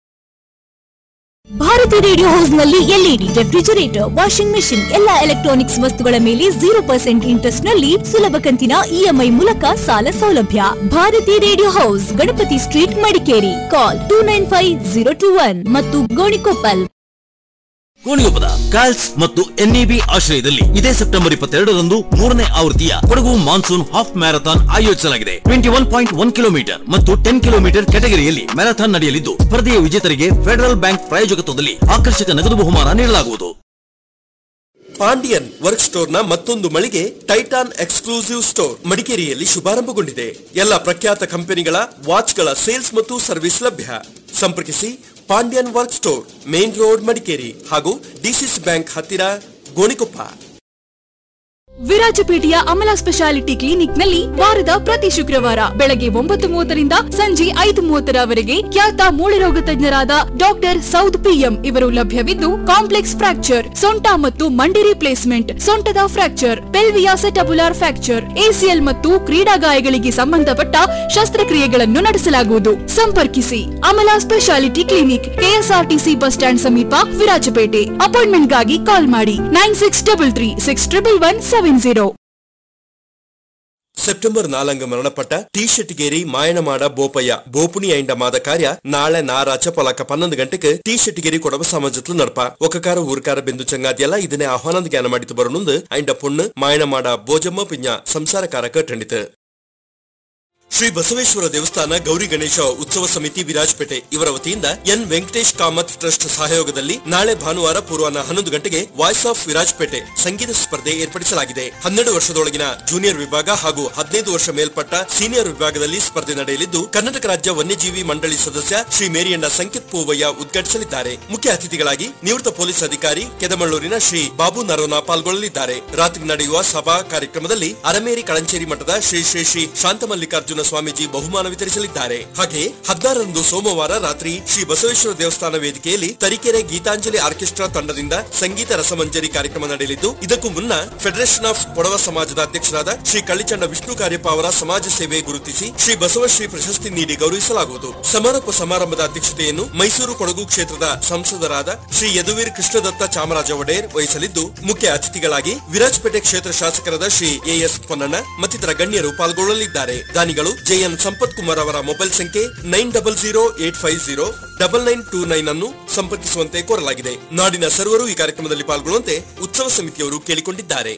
Bharati radio house ನಲ್ಲಿ ಎಲ್ಇಡಿ ರೆಫ್ರಿಜರೇಟರ್ ವಾಷಿಂಗ್ ಮೆಷಿನ್ ಎಲ್ಲಾ ಎಲೆಕ್ಟ್ರಾನಿಕ್ಸ್ ವಸ್ತುಗಳ ಮೇಲೆ ಜೀರೋ ಪರ್ಸೆಂಟ್ ಇಂಟ್ರೆಸ್ಟ್ ನಲ್ಲಿ ಸುಲಭ ಕಂತಿನ ಇಎಂಐ ಮೂಲಕ ಸಾಲ ಸೌಲಭ್ಯ Bharati radio house Ganapathi street Madikeri call two nine five zero two one ಮತ್ತು ಗೋಣಿಕೊಪ್ಪಲ್ ಕೋಣಿಗೊಪ್ಪದ ಕಾಲ್ಸ್ ಮತ್ತು ಎನ್ಇಬಿ ಆಶ್ರಯದಲ್ಲಿ ಇದೇ ಸೆಪ್ಟೆಂಬರ್ ಇಪ್ಪತ್ತೆರಡರಂದು ಮೂರನೇ ಆವೃತ್ತಿಯ ಕೊಡಗು ಮಾನ್ಸೂನ್ ಹಾಫ್ ಮ್ಯಾರಥಾನ್ ಆಯೋಜಿಸಲಾಗಿದೆ twenty one point one kilometre ಮತ್ತು ಟೆನ್ ಕಿಲೋಮೀಟರ್ ಕೆಟಗರಿಯಲ್ಲಿ ಮ್ಯಾರಥಾನ್ ನಡೆಯಲಿದ್ದು ಸ್ಪರ್ಧೆಯ ವಿಜೇತರಿಗೆ ಫೆಡರಲ್ ಬ್ಯಾಂಕ್ ಪ್ರಾಯೋಜಕತ್ವದಲ್ಲಿ ಆಕರ್ಷಕ ನಗದು ಬಹುಮಾನ ನೀಡಲಾಗುವುದು ಪಾಂಡಿಯನ್ ವರ್ಕ್ ಸ್ಟೋರ್ ನ ಮತ್ತೊಂದು ಮಳಿಗೆ ಟೈಟಾನ್ ಎಕ್ಸ್ಕ್ಲೂಸಿವ್ ಸ್ಟೋರ್ ಮಡಿಕೇರಿಯಲ್ಲಿ ಶುಭಾರಂಭಗೊಂಡಿದೆ ಎಲ್ಲ ಪ್ರಖ್ಯಾತ ಕಂಪನಿಗಳ ವಾಚ್ಗಳ ಸೇಲ್ಸ್ ಮತ್ತು ಸರ್ವಿಸ್ ಲಭ್ಯ ಸಂಪರ್ಕಿಸಿ Pandyan work store main road Madikeri ಹಾಗೂ ಡಿಸಿಸಿ ಬ್ಯಾಂಕ್ ಹತ್ತಿರ ಗೋಣಿಕೊಪ್ಪ ವಿರಾಜಪೇಟೆಯ ಅಮಲಾ ಸ್ಪೆಷಾಲಿಟಿ ಕ್ಲಿನಿಕ್ ನಲ್ಲಿ ವಾರದ ಪ್ರತಿ ಶುಕ್ರವಾರ ಬೆಳಗ್ಗೆ ಒಂಬತ್ತು ಮೂವತ್ತರಿಂದ ಸಂಜೆ ಐದು ಮೂವತ್ತರವರೆಗೆ ಖ್ಯಾತ ಮೂಳೆ ರೋಗ ತಜ್ಞರಾದ ಡಾಕ್ಟರ್ ಸೌದ್ ಪಿಎಂ ಇವರು ಲಭ್ಯವಿದ್ದು ಕಾಂಪ್ಲೆಕ್ಸ್ ಫ್ರಾಕ್ಚರ್ ಸೊಂಟ ಮತ್ತು ಮಂಡಿ ರಿಪ್ಲೇಸ್ಮೆಂಟ್ ಸೊಂಟದ fracture pelvi acetabular fracture A C L ಮತ್ತು ಕ್ರೀಡಾ ಗಾಯಗಳಿಗೆ ಸಂಬಂಧಪಟ್ಟ ಶಸ್ತ್ರಕ್ರಿಯೆಗಳನ್ನು ನಡೆಸಲಾಗುವುದು ಸಂಪರ್ಕಿಸಿ Amala speciality clinic K S R T C bus stand ಸಮೀಪ ವಿರಾಜಪೇಟೆ ಅಪಾಯಿಂಟ್ಮೆಂಟ್ಗಾಗಿ ಕಾಲ್ ಮಾಡಿ nine six double three six triple one seven zero September ನಾಲಂಗ ಮರಣಪಟ್ಟ ಟಿ ಶೆಟ್ಟಿಗೇರಿ ಮಾಯಣಮಾಡ ಬೋಪಯ್ಯ ಬೋಪುನಿ ಐಂಡ ಮಾದ ಕಾರ್ಯ ನಾಳೆ ನಾರಾಚ ಪೊಲಕ ಪನ್ನೊಂದು ಗಂಟೆಗೆ ಟಿ ಶೆಟ್ಟಿಗೇರಿ ಕೊಡಬ ಸಮಾಜತ್ಲು ನಡಪ ಒಕಕಾರ ಊರ್ಕಾರ ಬೆಂದು ಚಂಗಾದಿಯಲ್ಲ ಇದನ್ನೇ ಆಹ್ವಾನದ ಜ್ಞಾನ ಮಾಡಿತು ಬರನುಂದು ಐಂಡ ಪೊಣ್ಣು ಮಾಯಣಮಾಡ ಬೋಜಮ್ಮ ಪಿಂಜ ಸಂಸಾರಕಾರ ಕಟ್ಟಂಡಿತು ಶ್ರೀ ಬಸವೇಶ್ವರ ದೇವಸ್ಥಾನ ಗೌರಿ ಗಣೇಶ ಉತ್ಸವ ಸಮಿತಿ ವಿರಾಜಪೇಟೆ ಇವರ ವತಿಯಿಂದ ಎನ್ ವೆಂಕಟೇಶ್ ಕಾಮತ್ ಟ್ರಸ್ಟ್ ಸಹಯೋಗದಲ್ಲಿ ನಾಳೆ ಭಾನುವಾರ ಪೂರ್ವಾಹ್ನ ಹನ್ನೊಂದು ಗಂಟೆಗೆ ವಾಯ್ಸ್ ಆಫ್ ವಿರಾಜಪೇಟೆ ಸಂಗೀತ ಸ್ಪರ್ಧೆ ಏರ್ಪಡಿಸಲಾಗಿದೆ ಹನ್ನೆರಡು ವರ್ಷದೊಳಗಿನ ಜೂನಿಯರ್ ವಿಭಾಗ ಹಾಗೂ ಹದಿನೈದು ವರ್ಷ ಮೇಲ್ಪಟ್ಟ ಸೀನಿಯರ್ ವಿಭಾಗದಲ್ಲಿ ಸ್ಪರ್ಧೆ ನಡೆಯಲಿದ್ದು ಕರ್ನಾಟಕ ರಾಜ್ಯ ವನ್ಯಜೀವಿ ಮಂಡಳಿ ಸದಸ್ಯ ಶ್ರೀ ಮೇರಿಯಣ್ಣ ಸಂಕಿತ್ ಪೂವಯ್ಯ ಉದ್ಘಾಟಿಸಲಿದ್ದಾರೆ ಮುಖ್ಯ ಅತಿಥಿಗಳಾಗಿ ನಿವೃತ್ತ ಪೊಲೀಸ್ ಅಧಿಕಾರಿ ಕೆದಮಳ್ಳೂರಿನ ಶ್ರೀ ಬಾಬು ನರೋನಾ ಪಾಲ್ಗೊಳ್ಳಲಿದ್ದಾರೆ ರಾತ್ರಿ ನಡೆಯುವ ಸಭಾ ಕಾರ್ಯಕ್ರಮದಲ್ಲಿ ಅರಮೇರಿ ಕಳಂಚೇರಿ ಮಠದ ಶ್ರೀ ಶ್ರೀ ಶ್ರೀ ಶಾಂತಮಲ್ಲಿಕಾರ್ಜುನ ಸ್ವಾಮೀಜಿ ಬಹುಮಾನ ವಿತರಿಸಲಿದ್ದಾರೆ ಹಾಗೆ ಹದಿನಾರರಂದು ಸೋಮವಾರ ರಾತ್ರಿ ಶ್ರೀ ಬಸವೇಶ್ವರ ದೇವಸ್ಥಾನ ವೇದಿಕೆಯಲ್ಲಿ ತರೀಕೆರೆ ಗೀತಾಂಜಲಿ ಆರ್ಕೆಸ್ಟ್ರಾ ತಂಡದಿಂದ ಸಂಗೀತ ರಸಮಂಜರಿ ಕಾರ್ಯಕ್ರಮ ನಡೆಯಲಿದ್ದು ಇದಕ್ಕೂ ಮುನ್ನ ಫೆಡರೇಷನ್ ಆಫ್ ಕೊಡವ ಸಮಾಜದ ಅಧ್ಯಕ್ಷರಾದ ಶ್ರೀ ಕಳ್ಳಿಚಂಡ ವಿಷ್ಣು ಕಾರ್ಯಪ್ಪ ಅವರ ಸಮಾಜ ಸೇವೆ ಗುರುತಿಸಿ ಶ್ರೀ ಬಸವಶ್ರೀ ಪ್ರಶಸ್ತಿ ನೀಡಿ ಗೌರವಿಸಲಾಗುವುದು ಸಮಾರೋಪ ಸಮಾರಂಭದ ಅಧ್ಯಕ್ಷತೆಯನ್ನು ಮೈಸೂರು ಕೊಡಗು ಕ್ಷೇತ್ರದ ಸಂಸದರಾದ ಶ್ರೀ ಯದುವೀರ್ ಕೃಷ್ಣದತ್ತ ಚಾಮರಾಜ ಒಡೆಯರ್ ವಹಿಸಲಿದ್ದು ಮುಖ್ಯ ಅತಿಥಿಗಳಾಗಿ ವಿರಾಜಪೇಟೆ ಕ್ಷೇತ್ರ ಶಾಸಕರಾದ ಶ್ರೀ ಎಎಸ್ ಪೊನ್ನಣ್ಣ ಮತ್ತಿತರ ಗಣ್ಯರು ಪಾಲ್ಗೊಳ್ಳಲಿದ್ದಾರೆ ದಾನಿಗಳು ಜೆಎನ್ ಸಂಪತ್ ಕುಮಾರ್ ಅವರ ಮೊಬೈಲ್ ಸಂಖ್ಯೆ nine double zero eight five zero double nine two nine ಅನ್ನು ಸಂಪರ್ಕಿಸುವಂತೆ ಕೋರಲಾಗಿದೆ ನಾಡಿನ ಸರ್ವರು ಈ ಕಾರ್ಯಕ್ರಮದಲ್ಲಿ ಪಾಲ್ಗೊಳ್ಳುವಂತೆ ಉತ್ಸವ ಸಮಿತಿಯವರು ಕೇಳಿಕೊಂಡಿದ್ದಾರೆ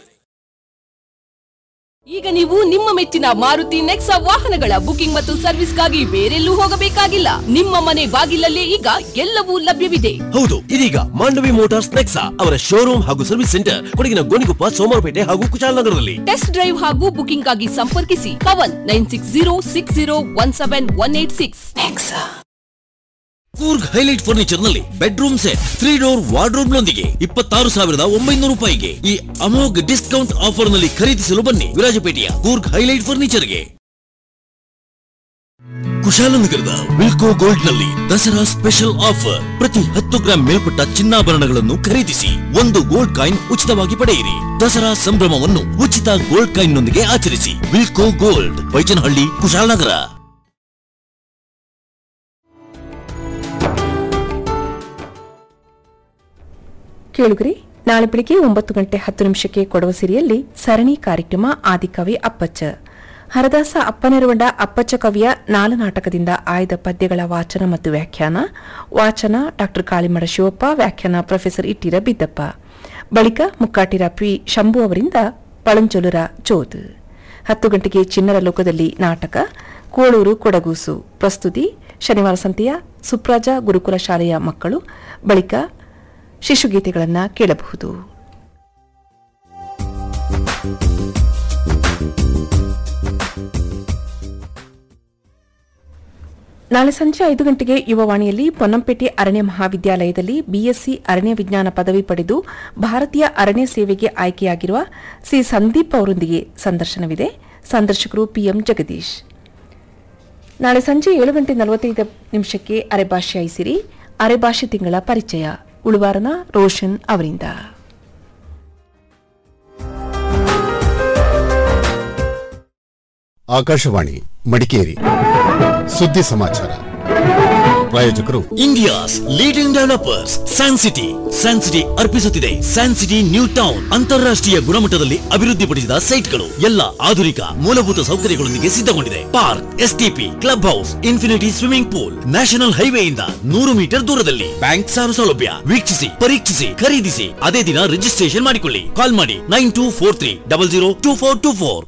ಈಗ ನೀವು ನಿಮ್ಮ ಮೆಚ್ಚಿನ ಮಾರುತಿ ನೆಕ್ಸಾ ವಾಹನಗಳ ಬುಕಿಂಗ್ ಮತ್ತು ಸರ್ವಿಸ್ಗಾಗಿ ಬೇರೆಲ್ಲೂ ಹೋಗಬೇಕಾಗಿಲ್ಲ ನಿಮ್ಮ ಮನೆ ಬಾಗಿಲಲ್ಲೇ ಈಗ ಎಲ್ಲವೂ ಲಭ್ಯವಿದೆ ಹೌದು ಇದೀಗ ಮಾಂಡವಿ ಮೋಟಾರ್ಸ್ ನೆಕ್ಸಾ ಅವರ ಶೋರೂಮ್ ಹಾಗೂ ಸರ್ವಿಸ್ ಸೆಂಟರ್ ಕೊಡಗಿನ ಗೋಣಿಕೊಪ್ಪ ಸೋಮವಾರಪೇಟೆ ಹಾಗೂ ಕುಶಾಲನಗರದಲ್ಲಿ ಟೆಸ್ಟ್ ಡ್ರೈವ್ ಹಾಗೂ ಬುಕಿಂಗ್ ಆಗಿ ಸಂಪರ್ಕಿಸಿ Pavan nine six zero six zero one seven one eight six Coorg highlight furniture ನಲ್ಲಿ bedroom set three door wardrobe ನೊಂದಿಗೆ ಇಪ್ಪತ್ತಾರು ಸಾವಿರದ ಒಂಬೈನೂರು ರೂಪಾಯಿಗೆ ಈ ಅಮೋಘ್ ಡಿಸ್ಕೌಂಟ್ ಆಫರ್ ನಲ್ಲಿ ಖರೀದಿಸಲು ಬನ್ನಿ ವಿರಾಜಪೇಟೆಯ ಕೂರ್ಗ್ ಹೈಲೈಟ್ ಫರ್ನಿಚರ್ಗೆ ಕುಶಾಲನಗರದ ವಿಲ್ಕೋ ಗೋಲ್ಡ್ ನಲ್ಲಿ ದಸರಾ ಸ್ಪೆಷಲ್ ಆಫರ್ ಪ್ರತಿ ಹತ್ತು ಗ್ರಾಂ ಮೇಲ್ಪಟ್ಟ ಚಿನ್ನಾಭರಣಗಳನ್ನು ಖರೀದಿಸಿ ಒಂದು ಗೋಲ್ಡ್ ಕಾಯಿನ್ ಉಚಿತವಾಗಿ ಪಡೆಯಿರಿ ದಸರಾ ಸಂಭ್ರಮವನ್ನು ಉಚಿತ ಗೋಲ್ಡ್ ಕಾಯಿನ್ ನೊಂದಿಗೆ ಆಚರಿಸಿ ವಿಲ್ಕೋ ಗೋಲ್ಡ್ ಬೈಚನಹಳ್ಳಿ ಕುಶಾಲನಗರ ಕೇಳುಗರಿ ನಾಳೆ ಬೆಳಿಗ್ಗೆ ಒಂಬತ್ತು ಗಂಟೆ ಹತ್ತು ನಿಮಿಷಕ್ಕೆ ಕೊಡವ ಸಿರಿಯಲ್ಲಿ ಸರಣಿ ಕಾರ್ಯಕ್ರಮ ಆದಿಕವಿ ಅಪ್ಪಚ್ಚ ಹರದಾಸ ಅಪ್ಪನೆರವಂಡ ಅಪ್ಪಚ್ಚ ಕವಿಯ ನಾಲ ನಾಟಕದಿಂದ ಆಯ್ದ ಪದ್ಯಗಳ ವಾಚನ ಮತ್ತು ವ್ಯಾಖ್ಯಾನ ವಾಚನ ಡಾ ಕಾಳಿಮಡ ಶಿವಪ್ಪ ವ್ಯಾಖ್ಯಾನ ಪ್ರೊಫೆಸರ್ ಇಟ್ಟಿರ ಬಿದ್ದಪ್ಪ ಬಳಿಕ ಮುಕ್ಕಾಟಿರ ಪಿ ಶಂಭು ಅವರಿಂದ ಪಳಂಚೊಲುರ ಚೋದ್ ಹತ್ತು ಗಂಟೆಗೆ ಚಿನ್ನರ ಲೋಕದಲ್ಲಿ ನಾಟಕ ಕೋಳೂರು ಕೊಡಗೂಸು ಪ್ರಸ್ತುತಿ ಶನಿವಾರ ಸಂತೆಯ ಸುಪ್ರಾಜ ಗುರುಕುಲ ಶಾಲೆಯ ಮಕ್ಕಳು ಬಳಿಕ ಶಿಶುಗೀತೆಗಳನ್ನು ಕೇಳಬಹುದು ನಾಳೆ ಸಂಜೆ ಐದು ಗಂಟೆಗೆ ಯುವವಾಣಿಯಲ್ಲಿ ಪೊನ್ನಂಪೇಟೆ ಅರಣ್ಯ ಮಹಾವಿದ್ಯಾಲಯದಲ್ಲಿ ಬಿಎಸ್ಸಿ ಅರಣ್ಯ ವಿಜ್ಞಾನ ಪದವಿ ಪಡೆದು ಭಾರತೀಯ ಅರಣ್ಯ ಸೇವೆಗೆ ಆಯ್ಕೆಯಾಗಿರುವ ಸಿ ಸಂದೀಪ್ ಅವರೊಂದಿಗೆ ಸಂದರ್ಶನವಿದೆ ಸಂದರ್ಶಕರು ಪಿಎಂ ಜಗದೀಶ್ ನಾಳೆ ಸಂಜೆ ಏಳು ಗಂಟೆ ನಲವತ್ತೈದು ನಿಮಿಷಕ್ಕೆ ಅರೆಭಾಷೆ ಐಸಿರಿ ಅರೆಭಾಷೆ ತಿಂಗಳ ಪರಿಚಯ ಉಳುವಾರನ ರೋಷನ್ ಅವರಿಂದ ಆಕಾಶವಾಣಿ ಮಡಿಕೇರಿ ಸುದ್ದಿ ಸಮಾಚಾರ ಪ್ರಾಯೋಜಕರು India's leading developers Sancity Sancity ಅರ್ಪಿಸುತ್ತಿದೆ ಸ್ಯಾನ್ ಸಿಟಿ ನ್ಯೂ ಟೌನ್ ಅಂತಾರಾಷ್ಟ್ರೀಯ ಗುಣಮಟ್ಟದಲ್ಲಿ ಅಭಿವೃದ್ಧಿಪಡಿಸಿದ ಸೈಟ್ಗಳು ಎಲ್ಲ ಆಧುನಿಕ ಮೂಲಭೂತ ಸೌಕರ್ಯಗಳೊಂದಿಗೆ ಸಿದ್ಧಗೊಂಡಿದೆ park S T P club house infinity swimming pool national ಹೈವೇಯಿಂದ ನೂರು ಮೀಟರ್ ದೂರದಲ್ಲಿ ಬ್ಯಾಂಕ್ ಸಾಲ ಸೌಲಭ್ಯ ವೀಕ್ಷಿಸಿ ಪರೀಕ್ಷಿಸಿ ಖರೀದಿಸಿ ಅದೇ ದಿನ ರಿಜಿಸ್ಟ್ರೇಷನ್ ಮಾಡಿಕೊಳ್ಳಿ ಕಾಲ್ ಮಾಡಿ nine two four three double zero two four two four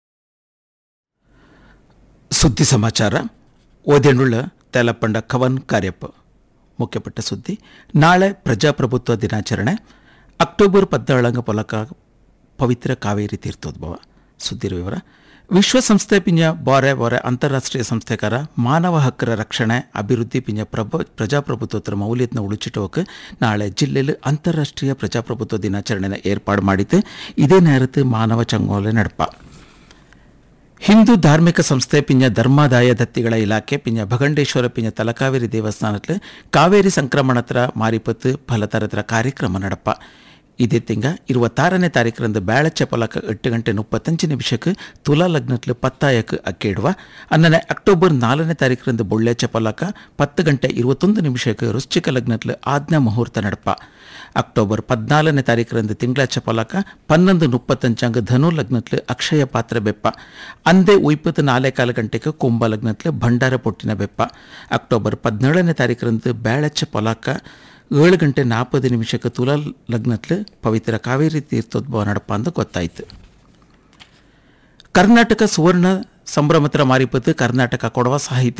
ಸುದ್ದಿ ಸಮಾಚಾರ ಓದೆನುಳ್ಳ ತೆಲಪಂಡ ಕವನ್ ಕಾರ್ಯಪ್ಪ ಮುಖ್ಯಪಟ್ಟ ಸುದ್ದಿ ನಾಳೆ ಪ್ರಜಾಪ್ರಭುತ್ವ ದಿನಾಚರಣೆ ಅಕ್ಟೋಬರ್ ಪದ್ನೇಳಂಗ ಪೊಲಕ ಪವಿತ್ರ ಕಾವೇರಿ ತೀರ್ಥೋದ್ಭವ ಸುದ್ದಿರ ವಿವರ ವಿಶ್ವಸಂಸ್ಥೆ ಪಿಂಜ ಬಾರೆ ಬಾರೆ ಅಂತಾರಾಷ್ಟ್ರೀಯ ಸಂಸ್ಥೆಕಾರ ಮಾನವ ಹಕ್ಕರ ರಕ್ಷಣೆ ಅಭಿವೃದ್ಧಿ ಪಿಂಜ ಪ್ರಭ ಪ್ರಜಾಪ್ರಭುತ್ವದ ಮೌಲ್ಯತ್ನ ಉಳಿಚಿಟ್ಟೋಕೆ ನಾಳೆ ಜಿಲ್ಲೆಯಲ್ಲಿ ಅಂತಾರಾಷ್ಟ್ರೀಯ ಪ್ರಜಾಪ್ರಭುತ್ವ ದಿನಾಚರಣೆನ ಏರ್ಪಾಡು ಮಾಡಿದ್ದು ಇದೇ ನೇರತ್ತು ಮಾನವ ಚಂಗೋಲೆ ನಡಪ ಹಿಂದೂ ಧಾರ್ಮಿಕ ಸಂಸ್ಥೆ ಪಿಂಜ ಧರ್ಮಾದಾಯ ದತ್ತಿಗಳ ಇಲಾಖೆ ಪಿಂಜ ಭಗಂಡೇಶ್ವರ ಪಿಂಜ ತಲಕಾವೇರಿ ದೇವಸ್ಥಾನത്തിൽ ಕಾವೇರಿ ಸಂಕ್ರಮಣತ್ರ ಮಾರಿಪತ್ತು ಫಲತರತ್ರ ಕಾರ್ಯಕ್ರಮ ನಡಪ ಇದೇ ತಿಂಗ ഇരുപത്താറನೇ ತಾರೀಕರಂದು ಬ್ಯಾಳಚ್ಚ ಪಲಕ ಎಟ್ಟು ಗಂಟೆ ಮುಪ್ಪತ್ತಂಚು ನಿಮಿಷಕ್ಕೆ ತುಲಾ ಲಗ್ನತ್ಲು ಪತ್ತಾಯಕ್ಕೆ ಅಕ್ಕೇಡುವ ಅನ್ನನೆ ಅಕ್ಟೋಬರ್ ನಾಲ್ಕನೇ ತಾರೀಕರಂದು ಬೊಳ್ಳೆಚ್ಚ ಪಲಕ ಪತ್ತು ಗಂಟೆ ഇരുപത്തൊന്ന് ನಿಮಿಷಕ್ಕೆ ವೃಶ್ಚಿಕ ಲಗ್ನತ್ಲು ಆಜ್ಞಾ ಮುಹೂರ್ತ ನಡಪ ಅಕ್ಟೋಬರ್ ಪದ್ನಾಲ್ಕನೇ ತಾರೀಕರಂದು ತಿಂಗಳಚ್ಚ ಪಲಕ ಪನ್ನೊಂದು ಮುಪ್ಪತ್ತಂಚಾಂಗ ಧನು ಲಗ್ನತ್ಲು ಅಕ್ಷಯ ಪಾತ್ರ ಬೆಪ್ಪ ಅಂದೇ ಉಯ್ಪತ್ತು ನಾಲೆ ಕಾಲ ಗಂಟೆಗೆ ಕುಂಭ ಲಗ್ನತ್ಲು ಭಂಡಾರ ಪೊಟ್ಟಿನ ಬೆಪ್ಪ ಅಕ್ಟೋಬರ್ ಪದಿನೇಳನೇ ತಾರೀಕರಂದು ಬ್ಯಾಳಚ್ಚ ಪಲಕ ಏಳು ಗಂಟೆ ನಾಲ್ಪದು ನಿಮಿಷಕ್ಕೆ ತುಲಾ ಲಗ್ನತ್ಲು ಪವಿತ್ರ ಕಾವೇರಿ ತೀರ್ಥೋದ್ಭವ ನಡಪ ಅಂತ ಗೊತ್ತಾಯಿತು ಕರ್ನಾಟಕ ಸುವರ್ಣ ಸಂಭ್ರಮತ್ರ ಮಾರಿಪತ್ತು ಕರ್ನಾಟಕ ಕೊಡವ ಸಾಹಿತ್ಯ